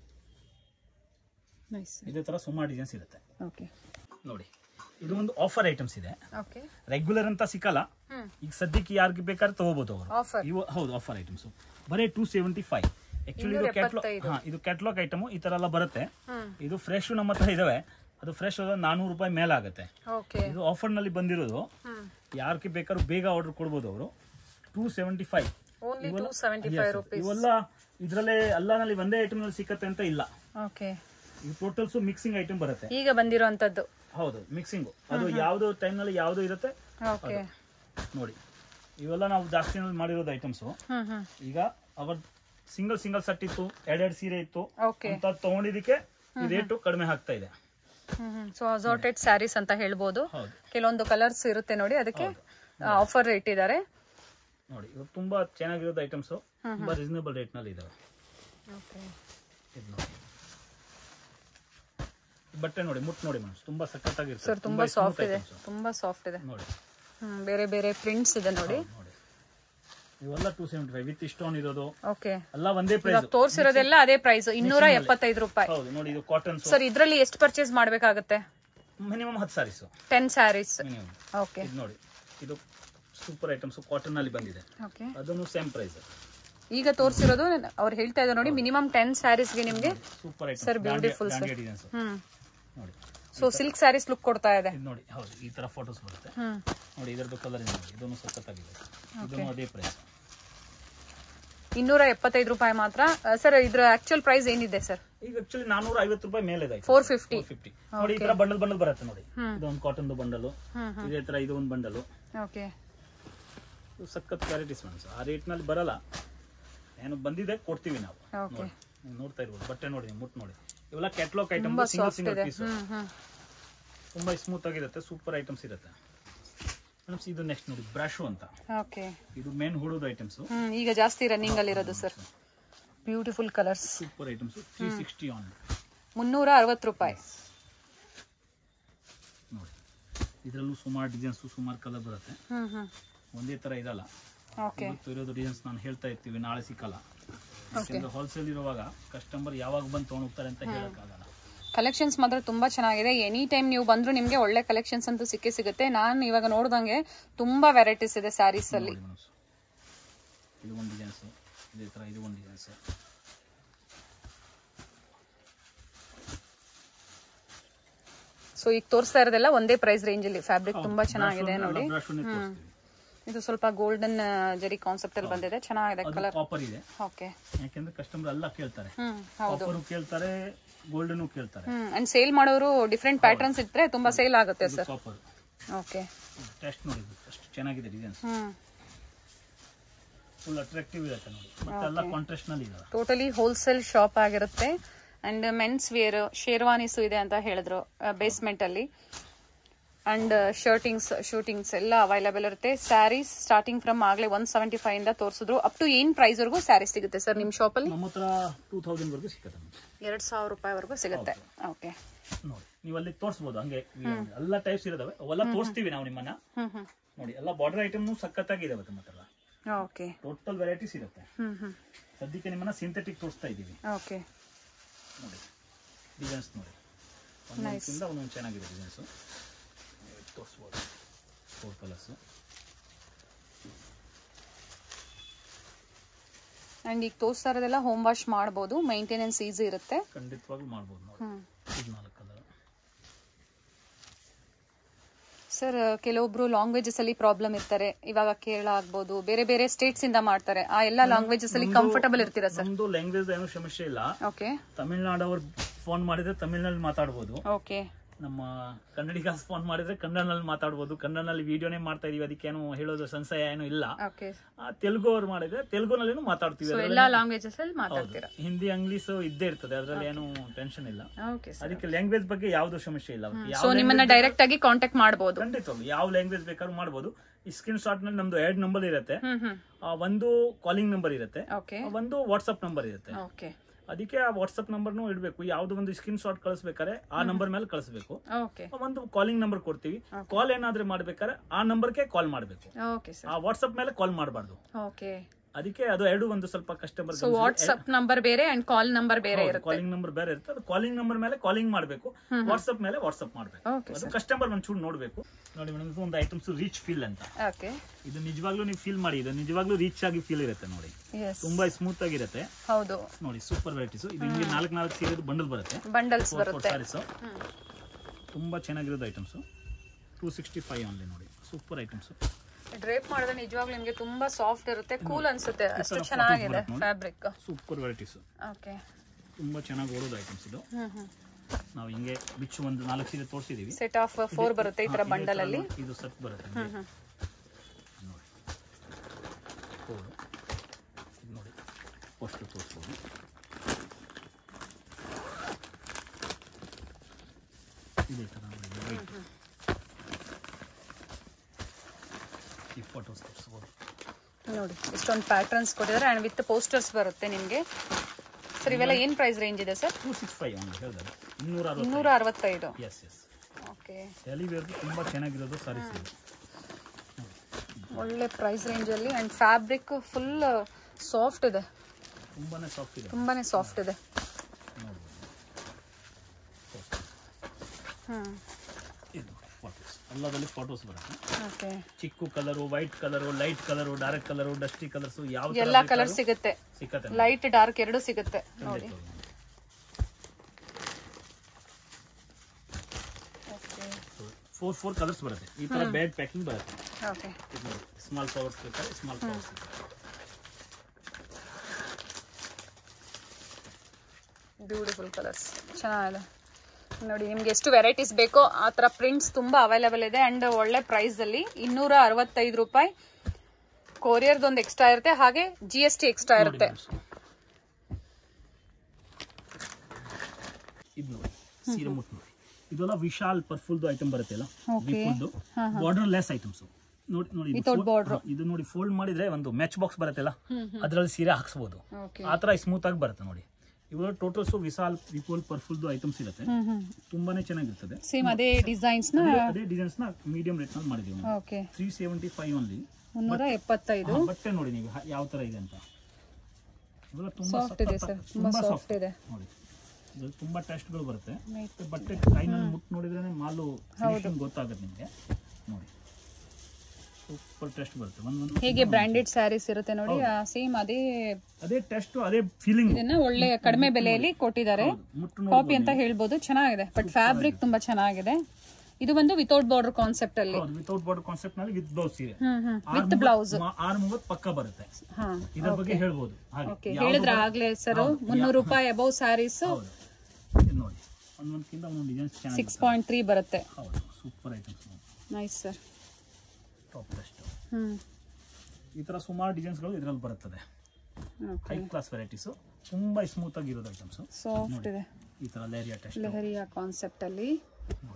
ನೈಸ್ ಇದೇ ತರ ಸುಮಾರು ಡಿಸೈನ್ಸ್ ಇರುತ್ತೆ ಓಕೆ ನೋಡಿ ಇದು ಒಂದು ಆಫರ್ ಐಟಮ್ಸ್ ಇದೆ ಓಕೆ ರೆಗ್ಯುಲರ್ ಅಂತ ಸಿಕ್ಕಲ್ಲ ಹ್ಮ್ ಈಗ ಸದ್ಯಕ್ಕೆ ಯಾರಿಗೆ ಬೇಕಾದ್ರೆ ತಗೋಬಹುದು ಅವರು ಆಫರ್ ಇವು ಹೌದು ಆಫರ್ ಐಟಮ್ಸ್ ಬರೀ ಟೂ ಸೆವೆಂಟಿ ಫೈವ್ ಆಕ್ಚುಲಿ ಇದು ಇನ್ನೂರ ಕ್ಯಾಟ್ಲಾಗ್ ಎಪ್ಪತ್ತೈದು. ಹಾ ಇದು ಕ್ಯಾಟ್ಲಾಗ್ ಐಟಮ್ ಈ ತರ ಎಲ್ಲ ಬರುತ್ತೆ ಹ್ಮ್ ಇದು ಫ್ರೆಶ್ ನಮ್ಮ ಹತ್ರ ಇದಾವೆ ಅದು ಫ್ರೆಶ್ ನಾನೂರು ರೂಪಾಯಿ ಮೇಲಾಗುತ್ತೆ ಓಕೆ ಇದು ಆಫರ್ ನಲ್ಲಿ ಬಂದಿರೋದು ಹ್ಮ್ ಯಾರಿಗೆ ಬೇಕಾದ್ರೂ ಬೇಗ ಆರ್ಡರ್ ಕೊಡ್ಬೋದು ಅವರು two seventy five only two seventy five rupees ಇವೆಲ್ಲ ಇದ್ರಲ್ಲೇ ಅಲ್ಲನಲ್ಲಿ ಒಂದೇ ಐಟಮ್ ನಲ್ಲಿ ಸಿಕ್ಕತ್ತೆ ಅಂತ ಇಲ್ಲ ಓಕೆ ಇದು ಟೋಟಲ್ಸ್ ಮಿಕ್ಸಿಂಗ್ ಐಟಮ್ ಬರುತ್ತೆ ಈಗ ಬಂದಿರೋಂಥದ್ದು ಹೌದು ಮಿಕ್ಸಿಂಗ್ ಅದು ಯಾವ್ದು ಟೈಮ್ ನಲ್ಲಿ ಯಾವ್ದು ಇರುತ್ತೆ ಓಕೆ ನೋಡಿ ಇವೆಲ್ಲ ನಾವು ಜಾಸ್ತಿ ಮಾಡಿರೋದು ಐಟಮ್ಸು ಹ್ಮ್ ಹ್ಮ್ ಈಗ ಅವರ್ ಸಿಂಗಲ್ ಸಿಂಗಲ್ ಸೆಟ್ ಇತ್ತು ಎರಡೆರಡು ಸೀರೆ ಇತ್ತು ಓಕೆ ಅಂತ ತಗೊಂಡಿದ್ದಕ್ಕೆ ಈ ರೇಟು ಕಡಿಮೆ ಆಗ್ತಾ ಇದೆ ಸೊ ಅಸಾರ್ಟೆಡ್ ಸ್ಯಾರೀಸ್ ಅಂತ ಹೇಳ್ಬೋದು ಹೌದು ಕೆಲವೊಂದು ಕಲರ್ಸ್ ಇರುತ್ತೆ ನೋಡಿ ಅದಕ್ಕೆ ಆಫರ್ ಇಟ್ಟಿದ್ದಾರೆ ನೋಡಿ ಇದು ತುಂಬಾ ಚೆನ್ನಾಗಿರೋದು ಐಟಮ್ಸ್ ತುಂಬಾ ರೀಸನೇಬಲ್ ರೇಟ್ ನಲ್ಲಿ ಇದಾವೆ ಇದು ನೋಡಿ ಬಟ್ಟೆ ನೋಡಿ ಮುಟ್ ನೋಡಿ ಮೇಡಮ್ ತುಂಬಾ ಸಖತ್ತಾಗಿರುತ್ತೆ ಸರ್ ತುಂಬಾ ಸಾಫ್ಟ್ ಇದೆ ತುಂಬಾ ಸಾಫ್ಟ್ ಇದೆ ನೋಡಿ ಹ್ಮ್, ಬೇರೆ ಬೇರೆ ಪ್ರಿಂಟ್ಸ್ ಇದೆ ನೋಡಿ ನೋಡಿ ಇವೆಲ್ಲ two seventy five with stone ಇರೋದು ಓಕೆ ಎಲ್ಲ ಒಂದೇ ಪ್ರೈಸ್ ಇವಾಗ ತೋರಿಸಿರೋದೆಲ್ಲ ಅದೇ ಪ್ರೈಸ್ ಇನ್ನೂರ ಎಪ್ಪತ್ತೈದು ರೂಪಾಯಿ ಹೌದು ನೋಡಿ ಇದು ಕಾಟನ್ ಸರ್ ಇದ್ರಲ್ಲಿ ಎಷ್ಟು ಪರ್ಚೇಸ್ ಮಾಡ್ಬೇಕಾಗತ್ತೆ ಮಿನಿಮಮ್ ಹತ್ತು saris ten saris minimum okay ಇದು ನೋಡಿ ಇದು ಸೂಪರ್ ಐಟಮ್ಸ್ ಕಾಟನ್ ಅಲ್ಲಿ ಬಂದಿದೆ ಓಕೆ ಅದನ್ನು ಸೇಮ್ ಪ್ರೈಸ್ ಈಗ ತೋರಿಸಿರೋದು ಅವ್ರು ಹೇಳ್ತಾ ಇದ್ದಾರೆ ನೋಡಿ ಮಿನಿಮಮ್ ಟೆನ್ ಸ್ಯಾರೀಸ್ಗೆ ನಿಮ್ಗೆ super item Sir, beautiful, sir. Designs ಹ್ಮ್ ನೋಡಿ ಸೊ ಸಿಲ್ಕ್ ಸ್ಯಾರೀಸ್ ಲುಕ್ ಕೊಡ್ತಾ ಇದೆ ಇದು ನೋಡಿ ಹೌದು ಈ ತರ ಫೋಟೋಸ್ ಬರುತ್ತೆ ಹ್ಮ್ ನೋಡಿ ಇದರದ್ದು ಕಲರ್ ನೋಡಿ ಇದನ್ನು ಸಖತ್ತಾಗಿದೆ ಇದನ್ನು ಅದೇ ಪ್ರೈಸ್ ಇನ್ನೂರ ಎಪ್ಪತ್ತೈದು ರೂಪಾಯಿ ಮಾತ್ರ ಸರ್ ಇದ್ರ ಆಕ್ಚುಯಲ್ ಪ್ರೈಸ್ ಏನಿದೆ ಸರ್ ಈಗ ಆಕ್ಚುಲಿ ನಾನೂರ ಐವತ್ತು ರೂಪಾಯಿ ಮೇಲೆ ಇದೆ ಫೋರ್ ಫಿಫ್ಟಿ ಫಿಫ್ಟಿ ನೋಡಿ ಈ ತರ ಬಂಡಲ್ ಬಂಡಲ್ ಬರುತ್ತೆ ನೋಡಿ ಹ್ಮ್. ಇದೊಂದು ಕಾಟನ್ ಬಂಡಲು ಹ್ಮ್ ಇದೇ ತರ ಇದು ಒಂದು ಬಂಡಲು ಓಕೆ ಇದು ಸಖತ್ ಕ್ವಾಲಿಟೀಸ್ ಮೇಡಮ್ ಆ ರೇಟ್ ನಲ್ಲಿ ಬರಲ್ಲ ಏನು ಬಂದಿದೆ ಕೊಡ್ತೀವಿ ನಾವು ಓಕೆ ನೋಡಿ ನೀವು ನೋಡ್ತಾ ಇರ್ಬೋದು ಬಟ್ಟೆ ನೋಡಿ ನೀವು ಮುಟ್ ನೋಡಿ ಇವೆಲ್ಲ ಕ್ಯಾಟ್ಲಾಗ್ ಐಟಮ್ ತುಂಬಾ ಸಿಂಗಲ್ ಸಾಫ್ಟ್ ಸಿಂಗಲ್ ಇದೆ ಪೀಸ್ ಹ್ಮ್ ಹ್ಮ್ ತುಂಬಾ ಸ್ಮೂತ್ ಆಗಿರುತ್ತೆ ಸೂಪರ್ ಐಟಮ್ಸ್ ಇರುತ್ತೆ ಮೇಡಮ್ ಇದು ನೆಕ್ಸ್ಟ್ ನೋಡಿ ಬ್ರಷ್ ಅಂತ ಓಕೆ ಇದು ಮೇನ್ ಹುಡೋದು ಐಟಮ್ಸ್ ಹ್ಮ್ ಈಗ ಜಾಸ್ತಿ ರನ್ನಿಂಗ್ ಅಲ್ಲಿ ಇರೋದು sir beautiful colours super items three sixty ಆನ್ ಮುನ್ನೂರ ಅರವತ್ತು ರೂಪಾಯಿ ನೋಡಿ ಇದರಲ್ಲೂ ಸುಮಾರು ಡಿಸೈನ್ಸ್ ಸುಮಾರು ಕಲರ್ ಬರುತ್ತೆ ಹ್ಮ್ ಹ್ಮ್ ಒಂದೇ ತರ ಇರಲ್ಲ ಓಕೆ ಇವತ್ತು ಇರೋದು ಡಿಸೈನ್ಸ್ ನಾನು ಹೇಳ್ತಾ ಇರ್ತೀವಿ ನಾಳೆ ಸಿಕ್ಕಲ್ಲ ಯಾಕಂದ್ರೆ ಹೋಲ್ಸೇಲ್ ಇರುವಾಗ ಕಸ್ಟಮರ್ ಯಾವಾಗ ಬಂದು ತೊಗೊಂಡು ಹೋಗ್ತಾರೆ ಅಂತ ಹೇಳಕ್ಕಾಗಲ್ಲ ಕಲೆಕ್ಷನ್ಸ್ ಮಾತ್ರ ತುಂಬಾ ಚೆನ್ನಾಗಿದೆ ಎನಿ ಟೈಮ್ ನೀವು ಬಂದ್ರು ನಿಮ್ಗೆ ಒಳ್ಳೆ ಕಲೆಕ್ಷನ್ಸ್ ಅಂತೂ ಸಿಕ್ಕೇ ಸಿಗುತ್ತೆ ನಾನು ಇವಾಗ ನೋಡ್ದಂಗೆ ತುಂಬಾ ವೆರೈಟೀಸ್ ಇದೆ ಸ್ಯಾರೀಸ್ ಅಲ್ಲಿ ನೋಡಿ ಮೇಡಮ್ ಇದು ಒಂದು ಡಿಸೈನ್ಸ್ ಇದೇ ತರ ಇದು ಒಂದು ಡಿಸೈನ್ಸ್ ಸೊ ಈಗ ತೋರಿಸ್ತಾ ಇರೋದೆಲ್ಲ ಒಂದೇ ಪ್ರೈಸ್ ರೇಂಜ್ ಅಲ್ಲಿ ಫ್ಯಾಬ್ರಿಕ್ ತುಂಬಾ ಚೆನ್ನಾಗಿದೆ ನೋಡಿ ಬ್ರಷ್ ತೋರಿಸ್ತೀವಿ ಇದು ಸ್ವಲ್ಪ ಗೋಲ್ಡನ್ ಜರಿ ಕಾನ್ಸೆಪ್ಟ್ ಅಲ್ಲಿ ಬಂದಿದೆ ಚೆನ್ನಾಗಿದೆ ಅದು ಕಲರ್ ಕಾಪರ್ ಇದೆ ಓಕೆ ಯಾಕೆಂದ್ರೆ ಕಸ್ಟಮರ್ ಎಲ್ಲ ಕೇಳ್ತಾರೆ ಹ್ಮ್ ಹೌದು ಕಾಪರು ಕೇಳ್ತಾರೆ ಗೋಲ್ಡನು ಕೇಳ್ತಾರೆ ಹ್ಮ್ ಅಂಡ್ ಸೇಲ್ ಮಾಡೋರು ಡಿಫ್ರೆಂಟ್ ಪ್ಯಾಟರ್ನ್ಸ್ ಇದ್ರೆ ತುಂಬಾ ಸೇಲ್ ಆಗುತ್ತೆ ಸರ್ ಕಾಪರ್ ಓಕೆ ಟೆಸ್ಟ್ ನೋಡಿ ಅಷ್ಟು ಚೆನ್ನಾಗಿದೆ ಡಿಸೈನ್ಸ್ ಹ್ಮ್ ಫುಲ್ ಅಟ್ರಾಕ್ಟಿವ್ ಇರುತ್ತೆ ನೋಡಿ ಮತ್ತೆ ಎಲ್ಲ ಕಾಂಟ್ರಾಸ್ಟ್ ನಲ್ಲಿ ಇದಾವೆ ಟೋಟಲಿ ಹೋಲ್ಸೇಲ್ ಶಾಪ್ ಆಗಿರುತ್ತೆ ಅಂಡ್ ಮೆನ್ಸ್ ವೇರ್ ಶೇರ್ವಾನೀಸು ಇದೆ ಅಂತ ಹೇಳಿದ್ರು ಬೇಸ್ಮೆಂಟ್ ಅಲ್ಲಿ ಅಂಡ್ ಶರ್ಟಿಂಗ್ಸ್ ಶೂಟಿಂಗ್ಸ್ ಎಲ್ಲ ಅವೈಲಬಲ್ ಇರುತ್ತೆ ಸ್ಯಾರೀಸ್ ಸ್ಟಾರ್ಟಿಂಗ್ ಫ್ರಮ್ ಆಗ್ಲೇ ಒನ್ ಸೆವೆಂಟಿ ಫೈವ್ ಇಂದ ತೋರಿಸಿದ್ರು ಅಪ್ ಟು ಏನ್ ಪ್ರೈಸ್ ವರೆಗೂ ಸ್ಯಾರೀಸ್ ಸಿಗುತ್ತೆ ಸರ್ ನಿಮ್ ಶಾಪ್ ಅಲ್ಲಿ ನಮ್ಮ ಹತ್ರ ಟೂ ತೌಸಂಡ್ ವರೆಗೂ ಸಿಕ್ಕತ್ತೆ ನಮ್ಗೆ. ಎರಡ್ ಸಾವಿರ ರೂಪಾಯಿ ವರೆಗೂ ಸಿಗುತ್ತೆ ಓಕೆ ನೋಡಿ ನೀವು ಅಲ್ಲಿ ತೋರಿಸಬಹುದು ಹಂಗೆ ಎಲ್ಲ ಟೈಪ್ಸ್ ಇರೋದವೆ ಅವೆಲ್ಲ ತೋರಿಸ್ತೀವಿ ನಾವು ನಿಮ್ಮನ್ನ ಹ್ಮ್ ಹ್ಮ್ ನೋಡಿ ಎಲ್ಲ ಬಾರ್ಡರ್ ಐಟಮ್ ಸಖತ್ತಾಗಿ ಇದಾವೆ ನಮ್ಮ ಹತ್ರ ಓಕೆ ಟೋಟಲ್ ವೆರೈಟೀಸ್ ಇರುತ್ತೆ ಹ್ಮ್ ಹ್ಮ್ ಸದ್ಯಕ್ಕೆ ನಿಮ್ಮನ್ನ ಸಿಂಥೆಟಿಕ್ ತೋರಿಸ್ತಾ ಇದ್ದೀವಿ ಓಕೆ ನೋಡಿ ಡಿಸೈನ್ಸ್ ನೋಡಿ ಒಂದೊಂದ್ಕಿಂತ ಒಂದೊಂದು ಚೆನ್ನಾಗಿದೆ ಡಿಸೈನ್ಸ್ ತೋರಿಸ್ಬೋದು ಫೋರ್ ಕಲರ್ಸು ಅಂಡ್ ಈಗ ತೋರಿಸ್ತಾ ಇರೋದೆಲ್ಲ ಹೋಮ್ ವಾಶ್ ಮಾಡ್ಬೋದು ಮೈಂಟೆನೆನ್ಸ್ ಈಸಿ ಇರುತ್ತೆ ಖಂಡಿತವಾಗ್ಲೂ ಮಾಡ್ಬೋದು ನೋಡಿ ಹ್ಮ್ ಇದು ನಾಲ್ಕು ಕಲರ್ ಸರ್ ಕೆಲವೊಬ್ರು ಲ್ಯಾಂಗ್ವೇಜಸ್ ಅಲ್ಲಿ ಪ್ರಾಬ್ಲಮ್ ಇರ್ತಾರೆ ಇವಾಗ ಕೇರಳ ಆಗ್ಬೋದು ಬೇರೆ ಬೇರೆ ಸ್ಟೇಟ್ಸ್ ಇಂದ ಮಾಡ್ತಾರೆ ಆ ಎಲ್ಲ ಲ್ಯಾಂಗ್ವೇಜಸ್ ಅಲ್ಲಿ ಕಂಫರ್ಟಬಲ್ ಇರ್ತೀರಾ ಸರ್ ನಮ್ದು ಲ್ಯಾಂಗ್ವೇಜ್ ಏನು ಸಮಸ್ಯೆ ಇಲ್ಲ ಓಕೆ ತಮಿಳ್ನಾಡು ಅವ್ರು ಫೋನ್ ಮಾಡಿದ್ರೆ ತಮಿಳ್ನಲ್ಲಿ ಮಾತಾಡ್ಬೋದು ಓಕೆ ನಮ್ಮ ಕನ್ನಡಿಗ ಫೋನ್ ಮಾಡಿದ್ರೆ ಕನ್ನಡನಲ್ಲಿ ಮಾತಾಡ್ಬೋದು ಕನ್ನಡನಲ್ಲಿ ವಿಡಿಯೋನೇ ಮಾಡ್ತಾ ಇದೀವಿ ಅದಕ್ಕೇನು ಹೇಳೋದು ಸಂಶಯ ಏನು ಇಲ್ಲ ಓಕೆ ಆ, ತೆಲುಗು ಅವ್ರು ಮಾಡಿದ್ರೆ ತೆಲುಗುನಲ್ಲಿನೂ ಮಾತಾಡ್ತೀವಿ ಸೊ ಅದ್ರಲ್ಲಿ ಎಲ್ಲಾ ಲ್ಯಾಂಗ್ವೇಜಸ್ ಅಲ್ಲಿ ಮಾತಾಡ್ತೀರಾ ಹಿಂದಿ ಇಂಗ್ಲಿಷ್ ಇದ್ದೇ ಇರ್ತದೆ ಅದ್ರಲ್ಲಿ ಏನು ಟೆನ್ಷನ್ ಇಲ್ಲ ಓಕೆ ಸರ್ ಅದಕ್ಕೆ ಲ್ಯಾಂಗ್ವೇಜ್ ಬಗ್ಗೆ ಯಾವ್ದು ಸಮಸ್ಯೆ ಇಲ್ಲ ಯಾವ ಸೊ ನಿಮ್ಮನ್ನ ಡೈರೆಕ್ಟ್ ಆಗಿ ಕಾಂಟ್ಯಾಕ್ಟ್ ಮಾಡಬಹುದು ಖಂಡಿತವಾಗ್ಲು ಯಾವ ಲ್ಯಾಂಗ್ವೇಜ್ ಬೇಕಾದ್ರೂ ಮಾಡ್ಬೋದು ಈ ಸ್ಕ್ರೀನ್ ಶಾಟ್ ನಲ್ಲಿ ನಮ್ದು ಎರಡ್ ನಂಬರ್ ಇರುತ್ತೆ ಹ್ಮ್ ಹ್ಮ್ ಆ, ಒಂದು ಕಾಲಿಂಗ್ ನಂಬರ್ ಇರುತ್ತೆ ಓಕೆ ಒಂದು ವಾಟ್ಸ್ಆಪ್ ನಂಬರ್ ಇರುತ್ತೆ ಓಕೆ ಅದಕ್ಕೆ ಆ ವಾಟ್ಸ್ಆಪ್ ನಂಬರ್ನು ಇಡಬೇಕು ಯಾವ್ದು ಒಂದು ಸ್ಕ್ರೀನ್ ಶಾಟ್ ಕಳಿಸ್ಬೇಕಾದ್ರೆ ಆ ನಂಬರ್ ಮೇಲೆ ಕಳಿಸ್ಬೇಕು ಓಕೆ ಒಂದು ಕಾಲಿಂಗ್ ನಂಬರ್ ಕೊಡ್ತೀವಿ ಕಾಲ್ ಏನಾದ್ರೂ ಮಾಡ್ಬೇಕಾದ್ರೆ ಆ ನಂಬರ್ಗೆ ಕಾಲ್ ಮಾಡಬೇಕು ಓಕೆ ಸರ್ ಆ ವಾಟ್ಸ್ಆಪ್ ಮೇಲೆ ಕಾಲ್ ಮಾಡಬಾರ್ದು ಓಕೆ ಅದಕ್ಕೆ ಅದು ಎರಡು ಒಂದು ಸ್ವಲ್ಪ ಕಸ್ಟಮರ್ ಸೊ ವಾಟ್ಸ್ಆಪ್ ನಂಬರ್ ಬೇರೆ ಅಂಡ್ ಕಾಲ್ ನಂಬರ್ ಬೇರೆ ಇರುತ್ತೆ ಕಾಲಿಂಗ್ ನಂಬರ್ ಬೇರೆ ಇರುತ್ತೆ ಅದು ಕಾಲಿಂಗ್ ನಂಬರ್ ಮೇಲೆ ಕಾಲಿಂಗ್ ಮಾಡಬೇಕು ವಾಟ್ಸ್ಆಪ್ ಮೇಲೆ ವಾಟ್ಸ್ಆಪ್ ಮಾಡಬೇಕು ಓಕೆ ಅದು ಕಸ್ಟಮರ್ ಒಂಚೂರು ನೋಡ್ಬೇಕು ನೋಡಿ ಮೇಡಮ್ ಇದು ಒಂದು ಐಟಮ್ಸ್ ರೀಚ್ ಫೀಲ್ ಅಂತ ಓಕೆ ಇದು ನಿಜವಾಗ್ಲೂ ನೀವು ಫೀಲ್ ಮಾಡಿ ಇದು ನಿಜವಾಗ್ಲೂ ರೀಚ್ ಆಗಿ ಫೀಲ್ ಇರುತ್ತೆ ನೋಡಿ ಎಸ್ ತುಂಬಾ ಸ್ಮೂತ್ ಆಗಿರುತ್ತೆ ಹೌದು ನೋಡಿ ಸೂಪರ್ ವೆರೈಟೀಸ್ ಇದು ನಿಮಗೆ ನಾಲ್ಕು ನಾಲ್ಕು ಸೀರೆ ಬಂಡಲ್ ಬರುತ್ತೆ ಬಂಡಲ್ಸ್ ಫೋರ್ ಫೋರ್ ಬರುತ್ತೆ ಸ್ಯಾರೀಸ್ ತುಂಬಾ ಚೆನ್ನಾಗಿರೋದು items two sixty five only ನೋಡಿ ಸೂಪರ್ ಐಟಮ್ಸ್ ಡ್ರೇಪ್ ಮಾಡಿದ್ರೆ ನಿಜವಾಗ್ಲೂ ನಿಮಗೆ ತುಂಬಾ ಸಾಫ್ಟ್ ಇರುತ್ತೆ ಕೂಲ್ ಅನ್ಸುತ್ತೆ ಅಷ್ಟು ತರ ಚೆನ್ನಾಗಿದೆ photos ಬರುತ್ತೆ ನೋಡಿ. ಫ್ಯಾಬ್ರಿಕ್ ಸೂಪರ್ ವೆರೈಟೀಸ್ ಓಕೆ ತುಂಬಾ ಚೆನ್ನಾಗಿ ಓಡೋದು ಐಟಮ್ಸ್ ಇದು ಹ್ಮ್ ಹ್ಮ್ ನಾವು ಹಿಂಗೆ ಬಿಚ್ಚು ಒಂದು ನಾಲ್ಕು ಸೀರೆ ತೋರಿಸಿದೀವಿ ಸೆಟ್ ಆಫ್ ಫೋರ್ ಬರುತ್ತೆ ಈ ತರ ಬಂಡಲ್ ಅಲ್ಲಿ ಇದು ಸೆಟ್ ಬರುತ್ತೆ ನಿಮ್ಗೆ. ನೋಡಿ ಫೋರ್ ಇದು ನೋಡಿ ಫಸ್ಟ್ ತೋರಿಸ್ಬೋದು ಇದೇ ಥರ ನೋಡಿ ವೈಟ್ ಈ ಫೋಟೋಸ್ ತೋರಿಸ್ಬೋದು ನೋಡಿ ಇಷ್ಟೊಂದು ಪ್ಯಾಟರ್ನ್ಸ್ ಕೊಟ್ಟಿದ್ದಾರೆ ಅಂಡ್ ವಿತ್ ಪೋಸ್ಟರ್ಸ್ ಬರುತ್ತೆ ನಿಮಗೆ ಸರ್ ಇವೆಲ್ಲ ಏನ್ ಪ್ರೈಸ್ ರೇಂಜ್ ಇದೆ ಸರ್ ಟೂ ಸಿಕ್ಸ್ ಫೈವ್ ಅಂತ ಹೇಳಿದ್ರೆ ಇನ್ನೂರ ಅರವತ್ತು ಇನ್ನೂರ ಅರವತ್ತೈದು ಎಸ್ ಎಸ್ ಓಕೆ ಎಲಿವೇರ್ದು ತುಂಬ ಚೆನ್ನಾಗಿರೋದು ಸಾರೀಸ್ ಇದು ಒಳ್ಳೆ ಪ್ರೈಸ್ ರೇಂಜ್ ಅಲ್ಲಿ ಅಂಡ್ ಫ್ಯಾಬ್ರಿಕ್ ಫುಲ್ ಸಾಫ್ಟ್ ಇದೆ ತುಂಬಾನೇ ಸಾಫ್ಟ್ ಇದೆ ತುಂಬಾನೇ ಸಾಫ್ಟ್ ಇದೆ ನೋಡ್ಬೋದು ಹ್ಮ್ ಇದು ಫೋಟೋಸ್ ಎಲ್ಲದಲ್ಲಿ ಫೋಟೋಸ್ ಬರುತ್ತೆ ಓಕೆ ಚಿಕ್ಕು colour white colour light colour dark colour dusty colours ಯಾವ ಎಲ್ಲಾ ಕಲರ್ ಸಿಗುತ್ತೆ ಸಿಕ್ಕತ್ತೆ ಲೈಟ್ ಡಾರ್ಕ್ ಎರಡು ಸಿಗುತ್ತೆ ನೋಡಿ ಓಕೆ ಫೋರ್ ಫೋರ್ ಕಲರ್ಸ್ ಬರುತ್ತೆ ಈ ತರ ಬ್ಯಾಗ್ ಪ್ಯಾಕಿಂಗ್ ಬರುತ್ತೆ ಓಕೆ ಸ್ಮಾಲ್ ಫ್ಲವರ್ಸ್ ಬೇಕಾದ್ರೆ ಸ್ಮಾಲ್ ಫ್ಲವರ್ಸ್ ಬ್ಯೂಟಿಫುಲ್ ಕಲರ್ಸ್ ಚೆನ್ನಾಗಿದೆ ನೋಡಿ ನಿಮ್ಗೆ ಎಷ್ಟು ವೆರೈಟೀಸ್ ಬೇಕೋ ಆ ಥರ ಪ್ರಿಂಟ್ಸ್ ತುಂಬ ಅವೈಲೇಬಲ್ ಇದೆ ಅಂಡ್ ಒಳ್ಳೆ ಪ್ರೈಸ್ ಅಲ್ಲಿ ಇನ್ನೂರ ಅರವತ್ತೈದು ರೂಪಾಯಿ ಕೊರಿಯರ್ದೊಂದು ಎಕ್ಸ್ಟ್ರಾ ಇರುತ್ತೆ ಹಾಗೆ ಜಿ ಎಸ್ ಟಿ ಎಕ್ಸ್ಟ್ರಾ ಇರುತ್ತೆ ಇದು ನೋಡಿ ಸೀರೆ ಮುಟ್ಟು ನೋಡಿ ಇದೆಲ್ಲ ವಿಶಾಲ್ ಪರ್ಫುಲ್ದು ಐಟಮ್ ಬರುತ್ತೆ ಅಲ್ಲ Okay. ವಿಪುಲ್ದು ಬಾರ್ಡರ್ ಲೆಸ್ ಐಟಮ್ಸ್ ನೋಡಿ ನೋಡಿ ಇದು Without fold- border. ಹಾ, ಇದು ನೋಡಿ ಫೋಲ್ಡ್ ಮಾಡಿದ್ರೆ ಒಂದು ಮ್ಯಾಚ್ ಬಾಕ್ಸ್ ಬರುತ್ತಲ್ಲ ಅದರಲ್ಲಿ ಸೀರೆ ಹಾಕ್ಸ್ಬೋದು ಓಕೆ ಆ ತರ ಸ್ಮೂತ್ ಆಗಿ ಬರುತ್ತೆ ನೋಡಿ ಇವಾಗ ಟೋಟಲ್ಸ್ ವಿಶಾಲ್ ವಿಪುಲ್ ಪರ್ಫುಲ್ದು ಐಟಮ್ಸ್ ಇರುತ್ತೆ ತುಂಬಾನೇ ಚೆನ್ನಾಗಿರ್ತದೆ ಸೇಮ್ ಅದೇ ಡಿಸೈನ್ಸ್ ನ ಅದೇ- ಅದೇ ಡಿಸೈನ್ಸ್ ನ ಮೀಡಿಯಂ ರೇಟ್ ನಲ್ಲಿ ಮಾಡಿದೀವಿ ನಾವು ಓಕೆ ತ್ರೀ ಸೆವೆಂಟಿ ಫೈವ್ ಅಲ್ಲಿ ಮುನ್ನೂರ ಎಪ್ಪತ್ತೈದು ಬಟ್ಟೆ ನೋಡಿ ನೀವು ಹ- ಯಾವ ತರ ಇದೆ ಅಂತ ಇವೆಲ್ಲ ತುಂಬಾ ಸಾಫ್ಟ್ ಇದೆ ಸಖತ್- ಸರ್ ತುಂಬಾ ತುಂಬಾ ಸಾಫ್ಟ್ ಸಾಫ್ಟ್ ಇದೆ ನೋಡಿ ಇದು ತುಂಬಾ ಟೆಸ್ಟ್ಗಳು ಬರುತ್ತೆ Right. ಮತ್ತೆ ಬಟ್ಟೆ ಕೈನಲ್ಲಿ ಮುಟ್ಟು ನೋಡಿದ್ರೆ ಮಾಲು ಫಿನಿಶಿಂಗ್ ಗೊತ್ತಾಗುತ್ತೆ ನಿಮಗೆ ನೋಡಿ ಸೂಪರ್ ಟೆಸ್ಟ್ ಬರುತ್ತೆ ಒಂದೊಂದು ಹೇಗೆ ಬ್ರಾಂಡೆಡ್ ಸ್ಯಾರೀಸ್ ಇರುತ್ತೆ ನೋಡಿ ಸೇಮ್ ಅದೇ ಅದೇ ಟೆಸ್ಟ್ ಅದೇ ಫೀಲಿಂಗ್ ಇದನ್ನ ಒಳ್ಳೆ ಕಡಿಮೆ ಬೆಲೆಯಲ್ಲಿ ಕೊಟ್ಟಿದ್ದಾರೆ ಮುಟ್ಟು ಕಾಪಿ ಅಂತ ಹೇಳ್ಬೋದು ಚೆನ್ನಾಗಿದೆ ಬಟ್ ಫ್ಯಾಬ್ರಿಕ್ ತುಂಬಾ ಚೆನ್ನಾಗಿದೆ ಇದು ಬಂದು ವಿತೌಟ್ ಬಾರ್ಡರ್ ಕಾನ್ಸೆಪ್ಟ್ ಅಲ್ಲಿ ಹೌದು ವಿತೌಟ್ ಬಾರ್ಡರ್ ಕಾನ್ಸೆಪ್ಟ್ ನಲ್ಲಿ ವಿತ್ ಬ್ಲೌಸ್ ಸೀರೆ ಹ್ಮ್ ಹ್ಮ್ ಆರ್ ವಿತ್ ಮೂವತ್ತು- ಬ್ಲೌಸ್ ಮಾ- ಆರ್ ಮೂವತ್ತು ಪಕ್ಕ ಬರುತ್ತೆ ಹಾ ಇದ್ರ ಬಗ್ಗೆ ಹೇಳ್ಬೋದು ಹಾಗೆ ಓಕೆ ಯಾವ್ದು ಹೇಳಿದ್ರ ಬರುತ್ತೆ- ಆಗ್ಲೇ ಸರ್ ಮುನ್ನೂರು ರೂಪಾಯಿ ಅಬೌವ್ ಸ್ಯಾರೀಸ್ ಹೌದು ಇದು ನೋಡಿ ಒಂದೊಂದಕ್ಕಿಂತ ಒಂದೊಂದು ಡಿಸೈನ್ಸ್ ಚೆನ್ನಾಗಿ ಸಿಕ್ಸ್ ಪಾಯಿಂಟ್ ತ್ರೀ ಬರುತ್ತೆ ಹೌದು super items nice sir top taste hmm ಈ ತರ ಸುಮಾರು ಡಿಸೈನ್ಸ್ಗಳು ಇದರಲ್ಲಿ ಬರುತ್ತದೆ ಹೈ ಕ್ಲಾಸ್ ವೆರೈಟೀಸು ತುಂಬಾ ಸ್ಮೂತ್ ಆಗಿರೋದು ಐಟಮ್ಸ್ ಸಾಫ್ಟ್ ಇದೆ ಈ ತರ ಲೇರಿಯಾ ಟೆಸ್ಟ್ ಲೆಹರಿಯ ಕಾನ್ಸೆಪ್ಟ್ ಅಲ್ಲಿ ನೋಡಿ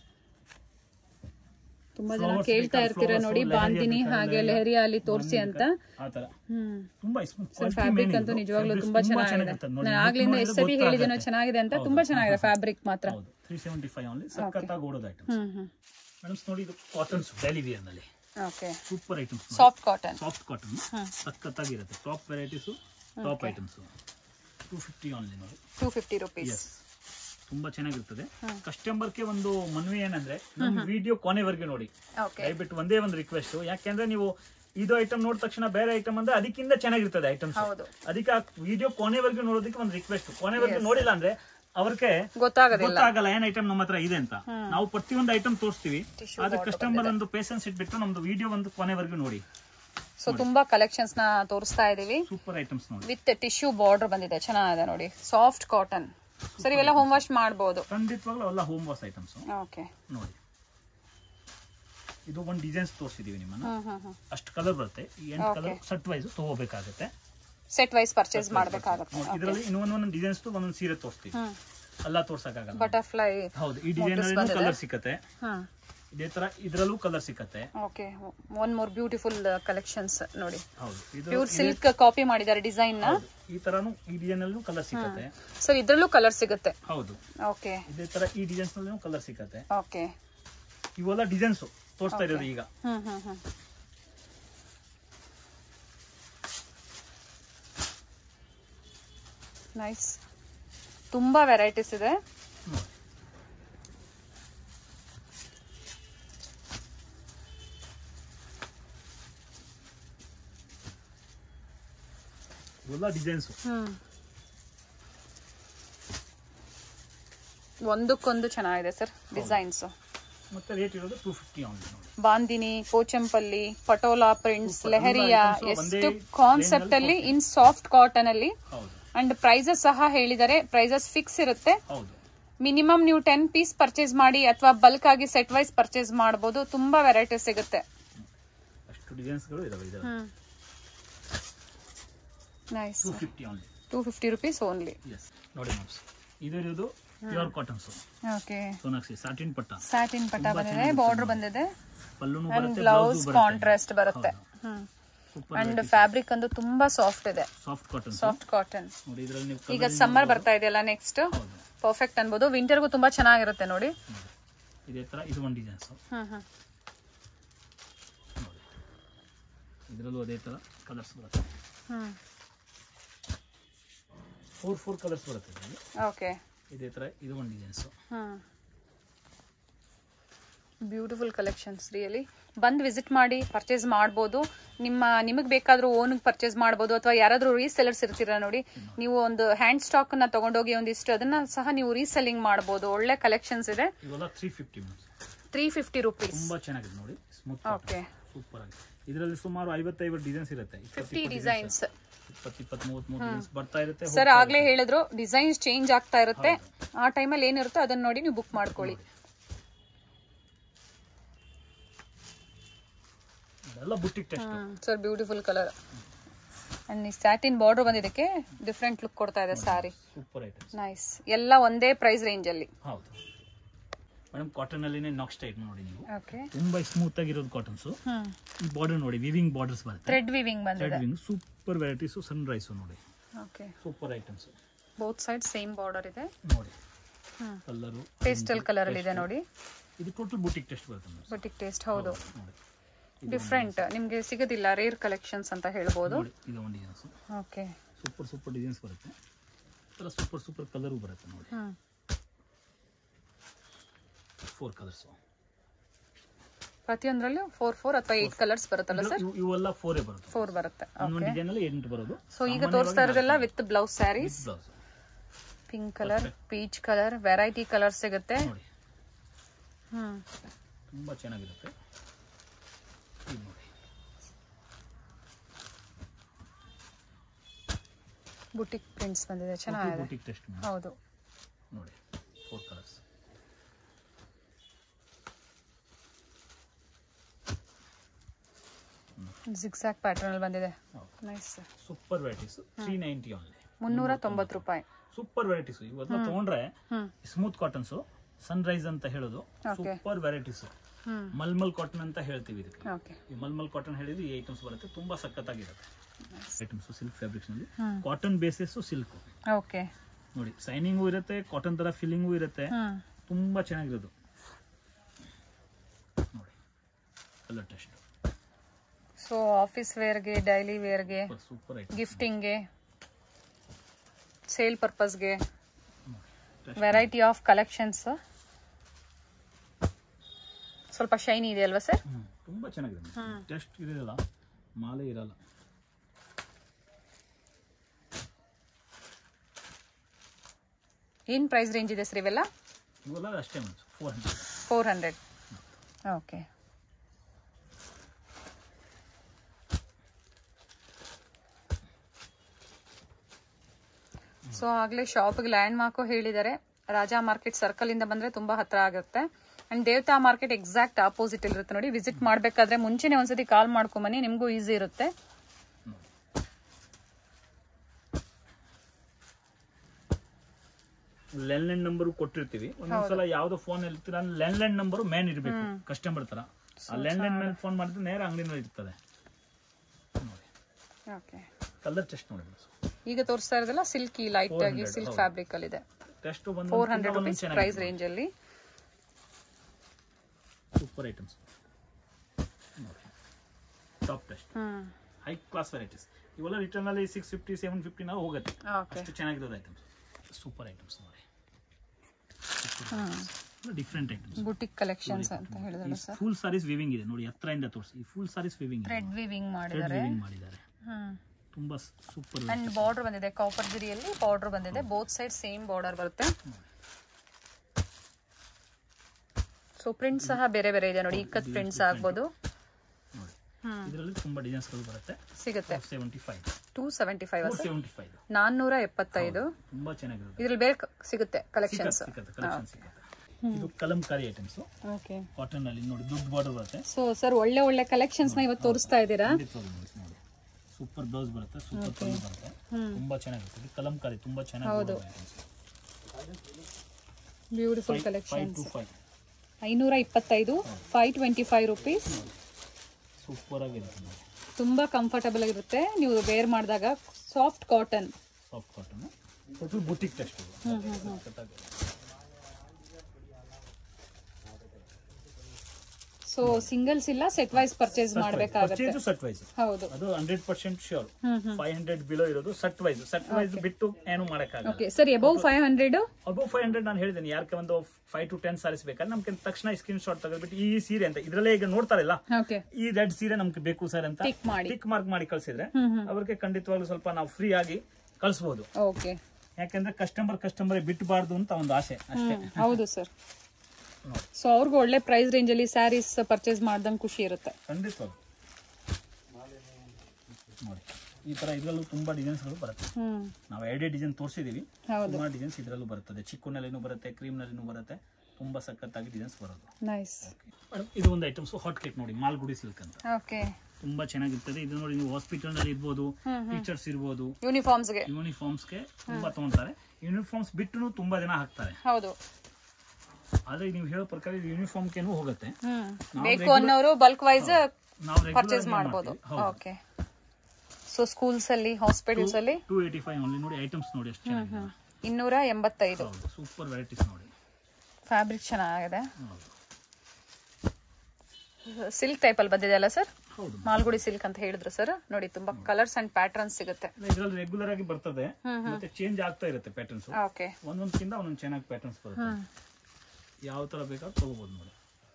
ತುಂಬಾ ಜನ Flowers ಕೇಳ್ತಾ ಬೇಕಾ? ಇರ್ತೀರಾ Flowers, ನೋಡಿ ಲೆಹರಿಯಾ ಬಾಂದಿನಿ ಬೇಕಾ? ಹಾಗೆ ಲೆಹರಿಯಾ? ಲೆಹರಿಯ ಅಲ್ಲಿ ತೋರಿಸಿ ಅಂತ ಆ ತರ ಹ್ಮ್ ತುಂಬಾ ಸ್ಮೂತ್ ಸರ್ ಫ್ಯಾಬ್ರಿಕ್ ಅಂತೂ ನಿಜವಾಗ್ಲೂ ತುಂಬಾ ಚೆನ್ನಾಗಿದೆ ನಾನು ಆಗ್ಲಿಂದ ಎಷ್ಟು ಸತಿ ಹೇಳಿದೇನೋ ಚೆನ್ನಾಗಿದೆ ಅಂತ ತುಂಬಾ ಚೆನ್ನಾಗಿದೆ ಫ್ಯಾಬ್ರಿಕ್ ಮಾತ್ರ ಹೌದು ತ್ರೀ ಸೆವೆಂಟಿ ಫೈವ್ ಓನ್ಲಿ ಸಖತ್ತಾಗಿ ಓಡೋದು ಐಟಮ್ ಹ್ಮ್ ಹ್ಮ್ ಮೇಡಮ್ಸ್ ನೋಡಿ ಇದು ಕಾಟನ್ಸ್ ಡೈಲಿ ವಿಯರ್ ನಲ್ಲಿ okay super items soft cotton soft cotton ಸಖತ್ತಾಗಿರುತ್ತೆ top varieties top items two fifty only ನೋಡಿ ಟೂ ಫಿಫ್ಟಿ ರುಪೀಸ್ ಎಸ್ ತುಂಬಾ ಚೆನ್ನಾಗಿರ್ತದೆ ಕಸ್ಟಮರ್ಗೆ ಒಂದು ಮನವಿ ಏನಂದ್ರೆ ನಮ್ಮ ವಿಡಿಯೋ ಕೊನೆವರೆಗೆ ನೋಡಿ ಓಕೆ ದಯವಿಟ್ಟು ಒಂದೇ ಒಂದು ರಿಕ್ವೆಸ್ಟ್ ಯಾಕೆಂದ್ರೆ ನೀವು ಇದು ಐಟಮ್ ನೋಡಿದ ತಕ್ಷಣ ಬೇರೆ ಐಟಮ್ ಅಂದ್ರೆ ಅದಕ್ಕಿಂತ ಚೆನ್ನಾಗಿರ್ತದೆ ಐಟಮ್ಸ್ ಹೌದು ಅದಕ್ಕೆ ಆ ವಿಡಿಯೋ ಕೊನೆವರೆಗೂ ನೋಡೋದಕ್ಕೆ ಒಂದು ರಿಕ್ವೆಸ್ಟ್ ಕೊನೆವರೆಗೂ ನೋಡಿಲ್ಲ ಅಂದ್ರೆ ಅವ್ರಿಗೆ ಗೊತ್ತಾಗೋದಿಲ್ಲ ಗೊತ್ತಾಗಲ್ಲ ಏನ್ ಐಟಮ್ ನಮ್ಮ ಹತ್ರ ಇದೆ ಅಂತ ನಾವು ಪ್ರತಿಯೊಂದು ಐಟಮ್ ತೋರಿಸ್ತೀವಿ ಆದ್ರೆ ಕಸ್ಟಮರ್ ಒಂದು ಪೇಷನ್ಸ್ ಇಟ್ಬಿಟ್ಟು ನಮ್ದು ವಿಡಿಯೋ ಒಂದು ಕೊನೆವರೆಗೂ ನೋಡಿ ಸೊ ತುಂಬಾ ಕಲೆಕ್ಷನ್ಸ್ ನ ತೋರಿಸ್ತಾ ಇದೀವಿ ಸೂಪರ್ ಐಟಮ್ಸ್ ನೋಡಿ ವಿತ್ ಟಿಶ್ಯೂ ಬಾರ್ಡರ್ ಬಂದಿದೆ ಚೆನ್ನಾಗಿದೆ ನೋಡಿ ಸಾಫ್ಟ್ ಕಾಟನ್ ಸರ್ ಇವೆಲ್ಲ ಹೋಮ್ ವಾಶ್ ಮಾಡಬಹುದು ಖಂಡಿತವಾಗ್ಲೂ ಎಲ್ಲ ಹೋಮ್ ವಾಶ್ ಐಟಮ್ಸ್ ಓಕೆ ನೋಡಿ ಇದು ಒಂದು ಡಿಸೈನ್ಸ್ ತೋರಿಸಿದೀವಿ ನಿಮ್ಮನ್ನ ಹ್ಮ್ ಹ್ಮ್ ಹ್ಮ್ ಅಷ್ಟು ಕಲರ್ ಬರುತ್ತೆ ಈ ಎಂಟು ಕಲರ್ ಸೆಟ್ ವೈಸ್ ತಗೋಬೇಕಾಗುತ್ತೆ ಸೆಟ್ ವೈಸ್ ಪರ್ಚೇಸ್ ಮಾಡ್ಬೇಕಾಗುತ್ತೆ ನೋಡಿ ಇದರಲ್ಲಿ ಇನ್ನೊಂದು ಒಂದೊಂದು ಡಿಸೈನ್ಸ್ ಒಂದೊಂದು ಸೀರೆ ತೋರಿಸ್ತೀವಿ ಹ್ಮ್ ಎಲ್ಲ ತೋರ್ಸಕ್ಕಾಗಲ್ಲ ಬಟರ್ಫ್ಲೈ ಹೌದು ಈ ಡಿಸೈನ್ ಕಲರ್ ಸಿಕ್ಕತ್ತೆ ಹ್ಮ್ ಇದೇ ತರ ಇದ್ರಲ್ಲೂ ಕಲರ್ ಸಿಕ್ಕತ್ತೆ okay one more beautiful collections ನೋಡಿ ಹೌದು ಇದು ಪ್ಯೂರ್ ಸಿಲ್ಕ್ ಕಾಪಿ ಮಾಡಿದ್ದಾರೆ ಡಿಸೈನ್ ನ ಹೌದು. ಈ ತರನು ಈ ಡಿಸೈನ್ ಅಲ್ಲೂ ಕಲರ್ ಸಿಕ್ಕತ್ತೆ ಸರ್ ಇದ್ರಲ್ಲೂ ಕಲರ್ ಸಿಗುತ್ತೆ ಹೌದು ಓಕೆ ಇದೇ ತರ ಈ ಡಿಸೈನ್ಸ್ ನಲ್ಲೂ ಕಲರ್ ಸಿಕ್ಕತ್ತೆ ಓಕೆ ಇವೆಲ್ಲ ಡಿಸೈನ್ಸ್ ತೋರಿಸ್ತಾ ಇರೋದು ಈಗ ಹ್ಮ್ ಹ್ಮ್ ಹ್ಮ್ ನೈಸ್ ತುಂಬಾ ವೆರೈಟೀಸ್ ಇದೆ ನೋಡಿ. ಇವೆಲ್ಲ ಡಿಸೈನ್ಸ್ ಹ್ಮ್ ಒಂದಕ್ಕೊಂದು ಚೆನ್ನಾಗಿದೆ ಸರ್ ಡಿಸೈನ್ಸ್ ಮತ್ತೆ ರೇಟ್ ಇರೋದು ಟೂ ಫಿಫ್ಟಿ ಆನ್ ನೋಡಿ ಬಾಂದಿನಿ ಪೋಚಂಪಲ್ಲಿ ಪಟೋಲಾ ಪ್ರಿಂಟ್ಸ್ ಲೆಹರಿಯಾ items ಒಂದೇ ಎಷ್ಟು ಕಾನ್ಸೆಪ್ಟ್ ಅಲ್ಲಿ ಇನ್ ಸಾಫ್ಟ್ ಕಾಟನ್ ಅಲ್ಲಿ ಹೌದು ಅಂಡ್ ಪ್ರೈಸಸ್ ಸಹ ಹೇಳಿದ್ದಾರೆ ಪ್ರೈಸಸ್ ಫಿಕ್ಸ್ ಇರುತ್ತೆ ಹೌದು ಮಿನಿಮಮ್ ನೀವು ಟೆನ್ ಪೀಸ್ ಪರ್ಚೇಸ್ ಮಾಡಿ ಅಥವಾ ಬಲ್ಕ್ ಆಗಿ ಸೆಟ್ ವೈಸ್ ಪರ್ಚೇಸ್ ಮಾಡಬಹುದು ತುಂಬಾ ವೆರೈಟೀಸ್ ಸಿಗುತ್ತೆ ಅಷ್ಟು ಡಿಸೈನ್ಸ್ಗಳು ಇದಾವೆ ಇದರಲ್ಲಿ nice two fifty only two fifty rupees only yes ನೋಡಿ ಮ್ಯಾಮ್ಸ್ ಇದು ಇರೋದು pure cottons okay Sonakshi satin ಪಟ್ಟ ಸ್ಯಾಟಿನ್ ಪಟ ಬಂದಿದೆ ಬಾರ್ಡರ್ ಬಂದಿದೆ ಪಲ್ಲುನು ಅಂಡ್ ಬರುತ್ತೆ ಬ್ಲೌಸ್ ಕಾಂಟ್ರಾಸ್ಟ್ ಬರುತ್ತೆ ಸೂಪರ್ ಅಂಡ್ ಫ್ಯಾಬ್ರಿಕ್ ಅಂದು ತುಂಬಾ ಸಾಫ್ಟ್ ಇದೆ ಸಾಫ್ಟ್ ಕಾಟನ್ ಸಾಫ್ಟ್ ಕಾಟನ್ ನೋಡಿ ಇದರಲ್ಲಿ ನೀವು ಈಗ ಸಮ್ಮರ್ ಬರ್ತಾ ಇದೆಯಲ್ಲ ನೆಕ್ಸ್ಟ್ ಪರ್ಫೆಕ್ಟ್ ಅನ್ಬೋದು ವಿಂಟರ್ಗೂ ತುಂಬಾ ಚೆನ್ನಾಗಿರುತ್ತೆ ನೋಡಿ ನೋಡಿ. ಇದೇ ತರ ಇದು ಒಂದು ಡಿಸೈನ್ಸ್ ಹ್ಮ್ ಹ್ಮ್ ನೋಡಿ ಇದರಲ್ಲೂ ಅದೇ ತರ ಕಲರ್ಸ್ ಬರುತ್ತೆ ಹ್ಮ್ ಫೋರ್ ಫೋರ್ ಕಲರ್ಸ್ ಬರುತ್ತೆ ಇದರಲ್ಲಿ ಓಕೆ ಇದೇ ತರ ಇದು ಒಂದು designs hmm beautiful collections really ಬಂದು ವಿಸಿಟ್ ಮಾಡಿ ಪರ್ಚೇಸ್ ಮಾಡ್ಬೋದು ನಿಮ್ಮ ನಿಮಗೆ ಬೇಕಾದ್ರೂ ಓನಿಗೆ ಪರ್ಚೇಸ್ ಮಾಡ್ಬೋದು ಅಥವಾ ಯಾರಾದರೂ ರೀಸೆಲರ್ಸ್ ಇರ್ತೀರ ನೋಡಿ ನೀವು ಒಂದು ಹ್ಯಾಂಡ್ ಸ್ಟಾಕ್ನ ತಗೊಂಡೋಗಿ ಒಂದಿಷ್ಟು ಅದನ್ನ ಸಹ ನೀವು ರೀಸೆಲ್ಲಿಂಗ್ ಮಾಡ್ಬೋದು ಒಳ್ಳೆ ಕಲೆಕ್ಷನ್ಸ್ ಇದೆ ಇವೆಲ್ಲ three fifty ma'am three fifty rupees ತುಂಬಾ ಚೆನ್ನಾಗಿದೆ ನೋಡಿ ಸ್ಮೂತ್ ಓಕೆ ಸೂಪರ್ ಆಗಿ ಇದರಲ್ಲಿ ಸುಮಾರು ಐವತ್ತೈವತ್ತು ಡಿಸೈನ್ಸ್ ಇರುತ್ತೆ ಫಿಫ್ಟಿ ಡಿಸೈನ್ಸ್ ಇಪ್ಪತ್ತು ಇಪ್ಪತ್ತ್ ಮೂವತ್ತ್ ಮೂರು ಡಿಸೈನ್ಸ್ ಬರ್ತಾ ಇರುತ್ತೆ ಸರ್ ಆಗ್ಲೇ ಹೇಳಿದ್ರು ಡಿಸೈನ್ಸ್ ಚೇಂಜ್ ಆಗ್ತಾ ಇರುತ್ತೆ ಆ ಟೈಮಲ್ಲಿ ಏನಿರುತ್ತೋ ಅದನ್ನ ನೋಡಿ ನೀವು ಬುಕ್ ಮಾಡ್ಕೊಳ್ಳಿ ಎಲ್ಲ boutique taste sir beautiful colour and ಈ ಸ್ಯಾಟಿನ್ ಬಾರ್ಡರ್ ಬಂದಿದ್ದಕ್ಕೆ ಡಿಫ್ರೆಂಟ್ ಲುಕ್ ಕೊಡ್ತಾ ಇದೆ ಸ್ಯಾರಿ ಸೂಪರ್ ಐಟಮ್ಸ್ ನೈಸ್ ಎಲ್ಲ ಒಂದೇ ಪ್ರೈಸ್ ರೇಂಜ್ ಅಲ್ಲಿ ಹೌದು ಮೇಡಮ್ ಕಾಟನ್ ಅಲ್ಲಿನೇ ನಾಕ್ಸ್ ಟೈಪ್ ನೋಡಿ ನೀವು ಓಕೆ ತುಂಬಾ ಸ್ಮೂತ್ ಆಗಿರೋದು ಕಾಟನ್ಸ್ ಹ್ಮ್ ಈ ಬಾರ್ಡರ್ ನೋಡಿ ವಿವಿಂಗ್ ಬಾರ್ಡರ್ಸ್ ಬರುತ್ತೆ ಥ್ರೆಡ್ ವಿವಿಂಗ್ ಬಂದಿದೆ weaving super varieties sunrise ನೋಡಿ okay super items both side same border ಇದೆ ನೋಡಿ ಹ್ಮ್. ಕಲರು ಪೇಸ್ಟಲ್ ಕಲರ್ ಅಲ್ಲಿ ಇದೆ ನೋಡಿ ಇದು ಟೋಟಲ್ ಬುಟಿಕ್ ಟೆಸ್ಟ್ ಬರುತ್ತೆ madam. ಬಟಿಕ್ ಟೇಸ್ಟ್ ಹೌದು ನೋಡಿ ಡಿಫ್ರೆಂಟ್ ನಿಮ್ಗೆ ಸಿಗೋದಿಲ್ಲ ರೇರ್ ಕಲೆಕ್ಷನ್ಸ್ ಅಂತ ಹೇಳ್ಬೋದು ನೋಡಿ ಇದು ಒಂದು designs okay super super designs ಬರುತ್ತೆ ಥರ ಸೂಪರ್ ಸೂಪರ್ ಕಲರು ಬರುತ್ತೆ ನೋಡಿ ಹ್ಮ್ ಫೋರ್ ಕಲರ್ಸ್ ಪ್ರತಿಯೊಂದರಲ್ಲೂ ಫೋರ್ ಫೋರ್ ಅಥವಾ ಏಟ್ ಕಲರ್ಸ್ ಬರುತ್ತಲ್ಲ ಸರ್ ಇವೆಲ್ಲ ಫೋರೇ ಬರುತ್ತೆ ಫೋರ್ ಬರುತ್ತೆ ಒಂದೊಂದು ಡಿಸೈನ್ ಅಲ್ಲಿ ಎಂಟು ಬರೋದು ಸೊ ಈಗ ತೋರಿಸ್ತಾ ಇರೋದೆಲ್ಲ with blouse sarees blouse pink colour peach colour variety colour ಸಿಗುತ್ತೆ ನೋಡಿ ಹ್ಮ್ ತುಂಬಾ ಚೆನ್ನಾಗಿರುತ್ತೆ ಇದು ನೋಡಿ ಬುಟಿಕ್ ಪ್ರಿಂಟ್ಸ್ ಬಂದಿದೆ ಚೆನ್ನಾಗಿದೆ ಬುಟಿಕ್ ಟೆಸ್ಟ್ ಹೌದು ನೋಡಿ ಫೋರ್ ಕಲರ್ಸ್ ಜಿಗ್ಸಾಕ್ ಪ್ಯಾಟರ್ನ್ ಅಲ್ಲಿ ಬಂದಿದೆ nice super varieties three ninety only ಮುನ್ನೂರ ತೊಂಬತ್ತು ರೂಪಾಯಿ ಸೂಪರ್ ವೆರೈಟೀಸ್ ಇವತ್ತು ತಗೊಂಡ್ರೆ ಸ್ಮೂತ್ ಕಾಟನ್ಸ್ ಸನ್ ರೈಸ್ ಅಂತ ಹೇಳೋದು Okay. Super varieties hmm mulmul cotton ಅಂತ ಹೇಳ್ತೀವಿ ಇದಕ್ಕೆ ಓಕೆ ಈ ಮಲ್ಮಲ್ ಕಾಟನ್ ಹೇಳಿದ್ರೆ ಈ ಐಟಮ್ಸ್ ಬರುತ್ತೆ ತುಂಬಾ ಸಖತ್ತಾಗಿರುತ್ತೆ ಐಟಮ್ಸ್ ಸಿಲ್ಕ್ ಫ್ಯಾಬ್ರಿಕ್ಸ್ ನಲ್ಲಿ ಕಾಟನ್ ಬೇಸಿಸ್ ಸಿಲ್ಕ್ ಓಕೆ ನೋಡಿ ಸೈನಿಂಗು ಇರುತ್ತೆ ಕಾಟನ್ ತರ ಫಿಲ್ಲಿಂಗು ಇರುತ್ತೆ ಹ್ಮ್ ತುಂಬಾ ಚೆನ್ನಾಗಿರೋದು ನೋಡಿ ಕಲರ್ ಟೆಸ್ಟ್ ಸೊ ಆಫೀಸ್ ವೇರ್ಗೆ ಡೈಲಿ ವೇರ್ಗೆ ಸೂಪರ್ ಐಟಮ್ ಗಿಫ್ಟಿಂಗ್ಗೆ ಸೇಲ್ ಪರ್ಪಸ್ಗೆ ವೆರೈಟಿ ಆಫ್ ಕಲೆಕ್ಷನ್ಸ್ ಸ್ವಲ್ಪ ಶೈನಿ ಇದೆ ಅಲ್ವಾ ಸರ್ ತುಂಬಾ ಚೆನ್ನಾಗಿದೆ ಟೆಸ್ಟ್ ಇರಲ್ಲ ಮಾಲೆ ಇರಲ್ಲ ಏನು ಪ್ರೈಸ್ ರೇಂಜ್ ಇದೆ ಸರ್ ಇವೆಲ್ಲ ಇವೆಲ್ಲ ಅಷ್ಟೇ ಮಂಚು four hundred four hundred okay so ಆಗಲೇ ಶಾಪ್ಗೆ ಲ್ಯಾಂಡ್ ಮಾರ್ಕು ಹೇಳಿದ್ದಾರೆ ರಾಜಾ ಮಾರ್ಕೆಟ್ ಸರ್ಕಲ್ ಇಂದ ಬಂದ್ರೆ ತುಂಬಾ ಹತ್ರ ಆಗುತ್ತೆ ಅಂಡ್ ದೇವತಾ ಮಾರ್ಕೆಟ್ ಎಕ್ಸಾಕ್ಟ್ ಆಪೋಸಿಟ್ ಇರುತ್ತೆ ನೋಡಿ ವಿಸಿಟ್ ಮಾಡಬೇಕಾದ್ರೆ ಮುಂಚೆನೆ ಒಂದ್ಸತಿ ಕಾಲ್ ಮಾಡ್ಕೊಂಬನ್ನಿ ನಿಮಗೂ ಈಸಿ ಇರುತ್ತೆ ಲ್ಯಾಂಡ್ಲೈನ್ ನಂಬರ್ ಕೊಟ್ಟಿರ್ತೀವಿ ಒಂದೊಂದ್ಸಲ ಯಾವ್ದೋ ಫೋನ್ ಇರ್ತೀರ ಲ್ಯಾಂಡ್ಲೈನ್ ನಂಬರ್ ಮೇನ್ ಇರಬೇಕು ಕಸ್ಟಮರ್ ತರ ಆ ಲ್ಯಾಂಡ್ಲೈನ್ ಮೇಲೆ ಫೋನ್ ಮಾಡಿದ್ರೆ ನೇರ ಅಂಗಡಿನಲ್ಲಿ ಇರ್ತದೆ ನೋಡಿ ಓಕೆ ಕಲರ್ ಟೆಸ್ಟ್ ನೋಡಿ ಈಗ ತೋರಿಸ್ತಾ ಇರೋದಲ್ಲ ಸಿಲ್ಕಿ ಲೈಟ್ ಆಗಿ ಸಿಲ್ಕ್ ಫ್ಯಾಬ್ರಿಕ್ ಅಲ್ಲಿ ಇದೆ ಟೆಸ್ಟ್ ಬಂದು four hundred rupees price range ಅಲ್ಲಿ ಸೂಪರ್ ಐಟಮ್ಸ್ ನೋಡಿ top taste hmm high class varieties ಇವೆಲ್ಲ ರಿಟರ್ನ್ ಅಲ್ಲಿ ಸಿಕ್ಸ್ ಫಿಫ್ಟಿ ಸೆವೆನ್ ಫಿಫ್ಟಿ ನಾವು ಹೋಗುತ್ತೆ ಓಕೆ ಅಷ್ಟು ಚೆನ್ನಾಗಿರೋದು ಐಟಮ್ಸ್ ಸೂಪರ್ ಐಟಮ್ಸ್ ನೋಡಿ ಡಿಫ್ರೆಂಟ್ ಐಟಮ್ಸ್ ಬುಟಿಕ್ ಕಲೆಕ್ಷನ್ಸ್ ಅಂತ ಹೇಳಿದ್ರೆ ಸರ್ ಫುಲ್ ಸಾರೀಸ್ ವಿವಿಂಗ್ ಇದೆ ನೋಡಿ ಹತ್ರದಿಂದ ತೋರಿಸಿ ಈ ಫುಲ್ ಸಾರೀಸ್ ವಿವಿಂಗ್ ಇದೆ ಥ್ರೆಡ್ ವಿವಿಂಗ್ ಥ್ರೆಡ್ ಮಾಡಿದ್ದಾರೆ ವಿವಿಂಗ್ ಮಾಡಿದ್ದಾರೆ ಹ್ಮ್ ತುಂಬಾ ಸೂಪರ್ ಅಂಡ್ ಬಾರ್ಡರ್ ಬಂದಿದೆ ಕಾಪರ್ ಗಿರಿಯಲ್ಲಿ ಬಾರ್ಡರ್ ಬಂದಿದೆ ಬೋತ್ ಸೈಡ್ ಸೇಮ್ ಬಾರ್ಡರ್ ಬರುತ್ತೆ ಸೊ ಪ್ರಿಂಟ್ ಸಹ ಬೇರೆ ಬೇರೆ ಇದೆ ನೋಡಿ ಇಕ್ಕತ್ ಪ್ರಿಂಟ್ಸ್ ಆಗ್ಬೋದು ನೋಡಿ ಹ್ಮ್ ಇದರಲ್ಲಿ ತುಂಬಾ ಡಿಸೈನ್ಸ್ಗಳು ಬರುತ್ತೆ ಸಿಗುತ್ತೆ seventy five two seventy five seventy five ನಾನ್ನೂರ ಎಪ್ಪತ್ತೈದು ತುಂಬಾ ಚೆನ್ನಾಗಿರುತ್ತೆ ಇದ್ರಲ್ಲಿ ಬೇರೆ ಕ- ಸಿಗುತ್ತೆ ಕಲೆಕ್ಷನ್ಸ್ ಸಿಗುತ್ತೆ ಕಲೆಕ್ಷನ್ ಸಿಗುತ್ತೆ ಇದು ಕಲಂಕಾರಿ ಐಟಮ್ಸ್ ಓಕೆ ಕಾಟನ್ ಅಲ್ಲಿ ನೋಡಿ ದುಡ್ಡು ಬಾರ್ಡರ್ ಬರುತ್ತೆ ಸೊ ಸರ್ ಒಳ್ಳೆ ಒಳ್ಳೆ ಕಲೆಕ್ಷನ್ಸ್ ನ ಇವತ್ತು ತೋರಿಸ್ತಾ ಇದ್ದೀರಾ ಖಂಡಿತವಾಗ್ಲೂ ನೋಡಿ ನೋಡಿ ಸೂಪರ್ ಬ್ಲೌಸ್ ಬರುತ್ತೆ ಸೂಪರ್ ಪಲ್ಲು ಬರುತ್ತೆ ತುಂಬಾ ಚೆನ್ನಾಗಿರುತ್ತೆ ಇದು ಕಲಂಕಾರಿ ತುಂಬಾ ಚೆನ್ನಾಗಿ beautiful five collections two five ಐನೂರ ಇಪ್ಪತ್ತೈದು five twenty five rupees super ಆಗಿರುತ್ತೆ ನೋಡಿ ತುಂಬಾ ಕಂಫರ್ಟಬಲ್ ಆಗಿರುತ್ತೆ ನೀವು ವೇರ್ ಮಾಡಿದಾಗ soft cotton soft cotton total boutique taste so singles ಇಲ್ಲ ಸೆಟ್ ವೈಸ್ ಪರ್ಚೇಸ್ ಮಾಡಬೇಕಾಗುತ್ತೆ ಪರ್ಚೇಸ್ ಸಟ್ ವೈಸ್ ಹೌದು ಅದು hundred percent sure five hundred below ಇರೋದು ಸಟ್ ವೈಸ್ ಸಟ್ ವೈಸ್ ಬಿಟ್ಟು ಏನು ಮಾಡಕ್ಕಾಗಲ್ಲ okay sir above five hundred above five hundred ನಾನು ಹೇಳಿದ್ದೀನಿ ಯಾಕೆ ಒಂದು ಫೈವ್ ಟು ಟೆನ್ ಸಾರೀಸ್ ಬೇಕಾದ್ರೆ ನಮ್ಗೆ ತಕ್ಷಣ ಸ್ಕ್ರೀನ್ ಶಾಟ್ ತೆಗೆದ್ಬಿಟ್ಟು ಈ ಸೀರೆ ಅಂತ ಇದ್ರಲ್ಲೇ ಈಗ ನೋಡ್ತಾರಲ್ಲ ಓಕೆ ಈ ರೆಡ್ ಸೀರೆ ನಮ್ಗೆ ಬೇಕು ಸರ್ ಅಂತ ಟಿಕ್ ಮಾಡಿ ಟಿಕ್ ಮಾರ್ಕ್ ಮಾಡಿ ಕಳ್ಸಿದ್ರೆ ಅವ್ರಿಗೆ ಖಂಡಿತವಾಗ್ಲೂ ಸ್ವಲ್ಪ ನಾವು ಫ್ರೀ ಆಗಿ ಕಳಿಸ್ಬೋದು ಓಕೆ ಯಾಕಂದ್ರೆ ಕಸ್ಟಮರ್ ಕಸ್ಟಮರ್ ಬಿಟ್ಟಬಾರ್ದು ಅಂತ ಒಂದು ಆಸೆ ಅಷ್ಟೇ ಹೌದು ಸರ್ ನೋಡಿ. ಸೊ ಅವ್ರಿಗೂ ಒಳ್ಳೆ ಪ್ರೈಸ್ ರೇಂಜ್ ಅಲ್ಲಿ ಸ್ಯಾರೀಸ್ ಪರ್ಚೇಸ್ ಮಾಡ್ದಂಗೆ ಖುಷಿ ಇರುತ್ತೆ ಖಂಡಿತವಾಗ್ಲು ನೋಡಿ ಈ ತರ ಇದರಲ್ಲೂ ತುಂಬಾ ಡಿಸೈನ್ಸ್ಗಳು ಬರುತ್ತೆ ಹ್ಮ್ ನಾವು ಎರಡೇ ಡಿಸೈನ್ ತೋರಿಸಿದೀವಿ ಹೌದು ಸುಮಾರು ಡಿಸೈನ್ಸ್ ಇದರಲ್ಲೂ ಬರುತ್ತದೆ ಚಿಕ್ಕನಲ್ಲಿನೂ ಬರುತ್ತೆ ಕ್ರೀಮ್ನಲ್ಲಿನೂ ಬರುತ್ತೆ ತುಂಬಾ ಸಖತ್ತಾಗಿ ಡಿಸೈನ್ಸ್ ಬರೋದು ನೈಸ್ ಮೇಡಮ್ ಇದು ಒಂದು ಐಟಮ್ಸ್ ಹಾಟ್ ಕೇಕ್ ನೋಡಿ ಮಾಲ್ಗುಡಿ ಸಿಲ್ಕ್ ಅಂತ ಓಕೆ ತುಂಬಾ ಚೆನ್ನಾಗಿರ್ತದೆ ಇದು ನೋಡಿ ನೀವು ಹಾಸ್ಪಿಟಲ್ ನಲ್ಲಿ ಇರ್ಬೋದು ಟೀಚರ್ಸ್ ಇರ್ಬೋದು ಯೂನಿಫಾರ್ಮ್ಸ್ಗೆ ಯೂನಿಫಾರ್ಮ್ಸ್ಗೆ ತುಂಬಾ ತಗೊಂತಾರೆ ಯೂನಿಫಾರ್ಮ್ಸ್ ಬಿಟ್ಟು ತುಂಬಾ ಜನ ಹಾಕ್ತಾರೆ ಹೌದು ಆದ್ರೆ ನೀವು ಹೇಳೋ ಪ್ರಕಾರ ಇದು ಯೂನಿಫಾರ್ಮ್ಗೆನೂ ಹೋಗುತ್ತೆ ಹ್ಮ್ ಬೇಕು ಅನ್ನೋರು ಬಲ್ಕ್ ವೈಸ್ ನಾವು ಪರ್ಚೇಸ್ ಮಾಡ್ಬೋದು ಓಕೆ ಸೊ ಸ್ಕೂಲ್ಸ್ ಅಲ್ಲಿ ಹಾಸ್ಪಿಟಲ್ಸ್ ಅಲ್ಲಿ ಟೂ ಏಯ್ಟಿ ಫೈವ್ ಓನ್ಲಿ ನೋಡಿ ಐಟಮ್ಸ್ ನೋಡಿ ಎಷ್ಟು ಚೆನ್ನಾಗಿದೆ ಇನ್ನೂರ ಎಂಬತ್ತೈದು ಹೌದು ಸೂಪರ್ ವೆರೈಟೀಸ್ ನೋಡಿ ಫ್ಯಾಬ್ರಿಕ್ ಚೆನ್ನಾಗಿದೆ ಹೌದು ಸಿಲ್ಕ್ ಟೈಪ್ ಅಲ್ಲಿ ಬಂದಿದೆ ಅಲ್ಲ ಸರ್ ಹೌದು ಮಾಲ್ಗುಡಿ ಸಿಲ್ಕ್ ಅಂತ ಹೇಳಿದ್ರು ಸರ್ ನೋಡಿ ತುಂಬಾ ಕಲರ್ಸ್ ಅಂಡ್ ಪ್ಯಾಟರ್ನ್ಸ್ ಸಿಗುತ್ತೆ ಇದರಲ್ಲಿ ರೆಗ್ಯುಲರ್ ಆಗಿ ಬರ್ತದೆ ಮತ್ತೆ ಚೇಂಜ್ ಆಗ್ತಾ ಇರುತ್ತೆ ಪ್ಯಾಟರ್ನ್ಸ್ ಓಕೆ ಒಂದೊಂದಕ್ಕಿಂತ ಒಂದೊಂದು ಚೆನ್ನಾಗಿ ಪ್ಯಾಟರ್ನ್ಸ್ ಬರುತ್ತೆ ಯಾವ ತರ ಬೇಕಾದ್ರೂ ತಗೋಬಹುದು ನೋಡಿ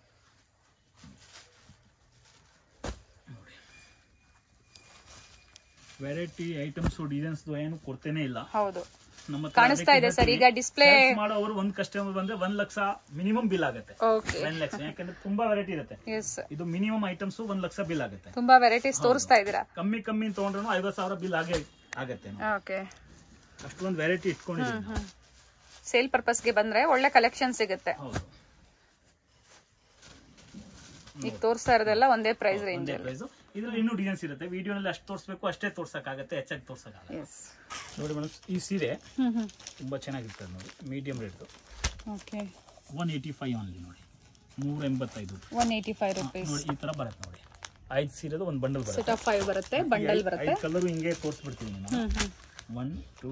ವೆರೈಟಿ ಐಟಮ್ಸ್ ಡಿಸೈನ್ಸ್ ಏನು ಕೊಡ್ತೇನೆ ಇಲ್ಲ ಹೌದು ನಮ್ಮ ಹತ್ರ ಕಾಣಿಸ್ತಾ ಇದೆ ಸರ್ ಈಗ ಡಿಸ್ಪ್ಲೇ search ಮಾಡೋರು ಒಂದ್ ಕಸ್ಟಮರ್ ಬಂದ್ರೆ ಒಂದ್ ಲಕ್ಷ ಮಿನಿಮಮ್ ಬಿಲ್ ಆಗುತ್ತೆ ಓಕೆ ಒಂದ್ ಲಕ್ಷ ಯಾಕಂದ್ರೆ ತುಂಬಾ ವೆರೈಟಿ ಇರುತ್ತೆ ಎಸ್ ಇದು ಮಿನಿಮಮ್ ಐಟಮ್ಸ್ ಒಂದ್ ಲಕ್ಷ ಬಿಲ್ ಆಗುತ್ತೆ ತುಂಬಾ ವೆರೈಟೀಸ್ ತೋರಿಸ್ತಾ ಇದ್ದೀರಾ ಕಮ್ಮಿ ಕಮ್ಮಿ ತಗೊಂಡ್ರು ಐವತ್ ಸಾವಿರ ಬಿಲ್ ಆಗೇ ಆಗತ್ತೆ ನಾವು. ಓಕೆ ಅಷ್ಟೊಂದು ವೆರೈಟಿ ಇಟ್ಕೊಂಡಿದ್ದೀವಿ ನಾವು. ಸೇಲ್ ಪರ್ಪಸ್ಗೆ ಬಂದ್ರೆ ಒಳ್ಳೆ ಕಲೆಕ್ಷನ್ ಸಿಗುತ್ತೆ ಹೌದು ಈಗ ತೋರಿಸ್ತಾ ಇರೋದೆಲ್ಲ ಒಂದೇ ಪ್ರೈಸ್ ರೇಂಜ್ ಒಂದೇ ಪ್ರೈಸ್ ಇದ್ರಲ್ಲಿ ಇನ್ನೂ ಡಿಸೈನ್ಸ್ ಇರುತ್ತೆ ವಿಡಿಯೋನಲ್ಲಿ ಅಷ್ಟು ತೋರಿಸ್ಬೇಕು ಅಷ್ಟೇ ತೋರ್ಸಕ್ಕಾಗತ್ತೆ ಹೆಚ್ಚಾಗಿ ತೋರ್ಸಕ್ಕಾಗಲ್ಲ ಎಸ್ ನೋಡಿ ಮೇಡಮ್ ಈ ಸೀರೆ ಹ್ಮ್ ಹ್ಮ್ ತುಂಬಾ ಚೆನ್ನಾಗಿರ್ತದೆ ನೋಡಿ ಮೀಡಿಯಂ ರೇಟ್ದು okay one eighty five only ನೋಡಿ ನೂರ ಎಂಬತ್ತೈದು ಒನ್ ಏಯ್ಟಿ ಫೈವ್ ರುಪೀಸ್ ನೋಡಿ ಈ ತರ ಬರುತ್ತೆ ನೋಡಿ ಐದು ಸೀರೆದು ಒಂದು ಬಂಡಲ್ ಸೆಟ್ ಬರುತ್ತೆ ಆಫ್ ಫೈವ್ ಬರುತ್ತೆ ಬಂಡಲ್ ಬರುತ್ತೆ ಐದು ಕಲರ್ ಹಿಂಗೆ ತೋರಿಸ್ಬಿಡ್ತೀನಿ ನಾನು hmm hmm one two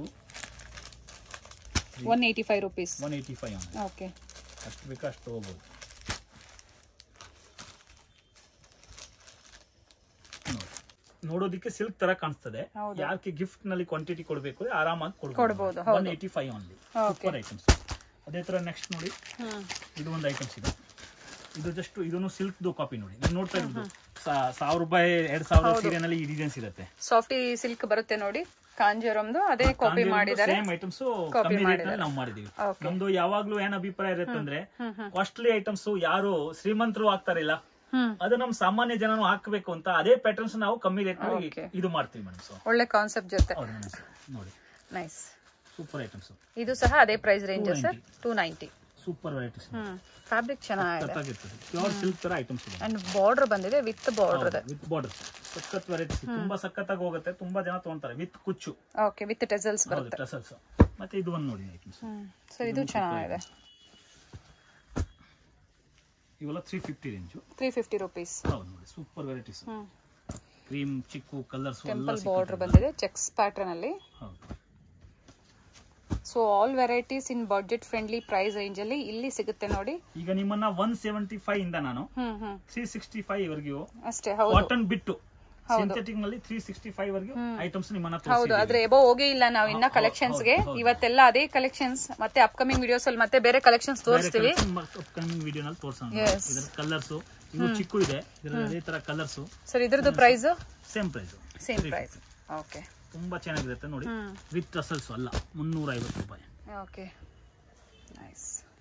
one eighty five rupees one eighty five only okay ಅಷ್ಟು ಬೇಕಾ ಅಷ್ಟು ಹೋಗ್ಬೋದು ನೋಡಿ. ನೋಡೋದಿಕ್ಕೆ ಸಿಲ್ಕ್ ತರ ಕಾಣಿಸ್ತದೆ ಹೌದು. ಯಾಕೆ ಗಿಫ್ಟ್ ನಲ್ಲಿ ಕ್ವಾಂಟಿಟಿ ಕೊಡಬೇಕು ಆರಾಮಾಗಿ ಕೊಡ್ಬೋದು, ಹೌದು. One eighty five only Okay. Super items ಅದೇ ತರ ನೆಕ್ಸ್ಟ್ ನೋಡಿ ಹ್ಮ್ ಇದು ಒಂದು ಐಟಮ್ಸ್ ಇದೆ ಇದು ಜಸ್ಟ್ ಇದನ್ನು ಸಿಲ್ಕ್ ದು ಕಾಪಿ ನೋಡಿ ನೀವು ನೋಡ್ತಾ ಇರೋದು ಸಾವಿರ ರೂಪಾಯಿ ಎರಡ್ ಸಾವಿರದ ಸೀರೆನಲ್ಲಿ ಈ ಡಿಸೈನ್ಸ್ ಇರುತ್ತೆ ಸಾಫ್ಟಿ ಸಿಲ್ಕ್ ಬರುತ್ತೆ ನೋಡಿ ಕಾಂಜೀರಮ್ದು ಅದೇ ಕಾಪಿ ಮಾಡಿದ್ದಾರೆ ಸೇಮ್ ಐಟಮ್ಸ್ Copy ಕಮ್ಮಿ ರೇಟ್ ಮಾಡಿದ್ದಾರೆ. ನಾವು ಮಾಡಿದೀವಿ Okay. ನಮ್ದು ಯಾವಾಗ್ಲೂ ಏನ್ ಅಭಿಪ್ರಾಯ ಇರುತ್ತೆ ಅಂದ್ರೆ ಕಾಸ್ಟ್ಲಿ ಐಟಮ್ಸ್ ಯಾರು ಶ್ರೀಮಂತರು ಆಗ್ತಾರಿಲ್ಲ ಹ್ಮ್ ಅದು ನಮ್ ಸಾಮಾನ್ಯ ಜನನು ಹಾಕ್ಬೇಕು ಅಂತ ಅದೇ ಪ್ಯಾಟರ್ನ್ಸ್ ನಾವು ಕಮ್ಮಿ ರೇಟ್ Okay. ಇದು ಮಾಡ್ತೀವಿ ಮೇಡಮ್ ಸೊ ಒಳ್ಳೆ ಕಾನ್ಸೆಪ್ಟ್ ಜೊತೆ ಹೌದು ಮೇಡಮ್ ನೋಡಿ ನೈಸ್ ಸೂಪರ್ ಐಟಮ್ಸ್ ಇದು ಸಹ ಅದೇ price range sir two ninety super varieties hmm fabric ಚೆನ್ನಾಗಿದೆ ಸತ್ತಾಗಿರ್ತದೆ ಪ್ಯೂರ್ ಸಿಲ್ಕ್ ತರ ಐಟಮ್ಸ್ ಇದೆ ಅಂಡ್ ಬಾರ್ಡರ್ ಬಂದಿದೆ ವಿತ್ ಬಾರ್ಡರ್ ಇದೆ ವಿತ್ ಬಾರ್ಡರ್ ಸಖತ್ ವೆರೈಟೀಸ್ ತುಂಬಾ ಸಖತ್ತಾಗಿ ಹೋಗುತ್ತೆ ತುಂಬಾ ಜನ ತಗೊಂತಾರೆ ವಿತ್ ಕುಚ್ಚು ಓಕೆ ವಿತ್ ಟೆಸಲ್ಸ್ ಹೌದು ಬರುತ್ತೆ ಟಸಲ್ಸ್ ಮತ್ತೆ ಇದು ಒಂದು ನೋಡಿ ಐಟಮ್ಸ್ ಹ್ಮ್ ಸರ್ ಇದು ಚೆನ್ನಾಗಿದೆ ಇವೆಲ್ಲ three fifty range three fifty rupees ಹೌದು ನೋಡಿ super varieties hmm cream chikoo colours ಎಲ್ಲ ಟೆಂಪಲ್ ಸಿಗುತ್ತೆ. ಬಾರ್ಡರ್ ಬಂದಿದೆ ಚೆಕ್ಸ್ ಪ್ಯಾಟರ್ನ್ ಅಲ್ಲಿ ಹೌದು so all varieties in budget friendly price range ಅಲ್ಲಿ ಇಲ್ಲಿ ಸಿಗುತ್ತೆ ನೋಡಿ ಈಗ ನಿಮ್ಮನ್ನ ಒನ್ ಸೆವೆಂಟಿ ಫೈವ್ ಇಂದ ನಾನು hmm hmm three sixty five ವರೆಗೂ ಅಷ್ಟೇ ಹೌದು ಕಾಟನ್ ಬಿಟ್ಟು ಸಿಂಥೆಟಿಕ್ ನಲ್ಲಿ ತ್ರೀ ಸಿಕ್ಸ್ಟಿ ಫೈವ್ ವರೆಗೂ ಐಟಮ್ಸ್ ನಿಮ್ಮನ್ನ ಹೌದು ತೋರಿಸಿದ್ದೀವಿ. ಆದ್ರೆ ಎಬೋ ಹೋಗೇ ಇಲ್ಲ ನಾವು ಇನ್ನ ಹೌದು, ಕಲೆಕ್ಷನ್ಸ್ ಗೆ ಹೌದು. ಇವತ್ತೆಲ್ಲ ಅದೇ ಕಲೆಕ್ಷನ್ಸ್ ಮತ್ತೆ ಅಪ್ಕಮಿಂಗ್ ವಿಡಿಯೋಸ್ ಅಲ್ಲಿ ಮತ್ತೆ ಬೇರೆ ಕಲೆಕ್ಷನ್ಸ್ ತೋರಿಸ್ತೀವಿ ಅಪ್ಕಮಿಂಗ್ ವಿಡಿಯೋನಲ್ಲಿ ತೋರ್ಸೋಣ Yes. ಇದ್ರ ಕಲರ್ಸ್ ಇವು ಚಿಕ್ಕು ಇದೆ ಇದ್ರಲ್ಲಿ ಅದೇ ತರ ಕಲರ್ಸ್ ಸರ್ ಇದ್ರದ್ದು price same price same price okay ತುಂಬಾ ಚೆನ್ನಾಗಿರುತ್ತೆ ನೋಡಿ ವಿತ್ ಟಸಲ್ಸ್ ಅಲ್ಲ ಮುನ್ನೂರ ಐವತ್ತು ರೂಪಾಯಿ ಓಕೆ ನೈಸ್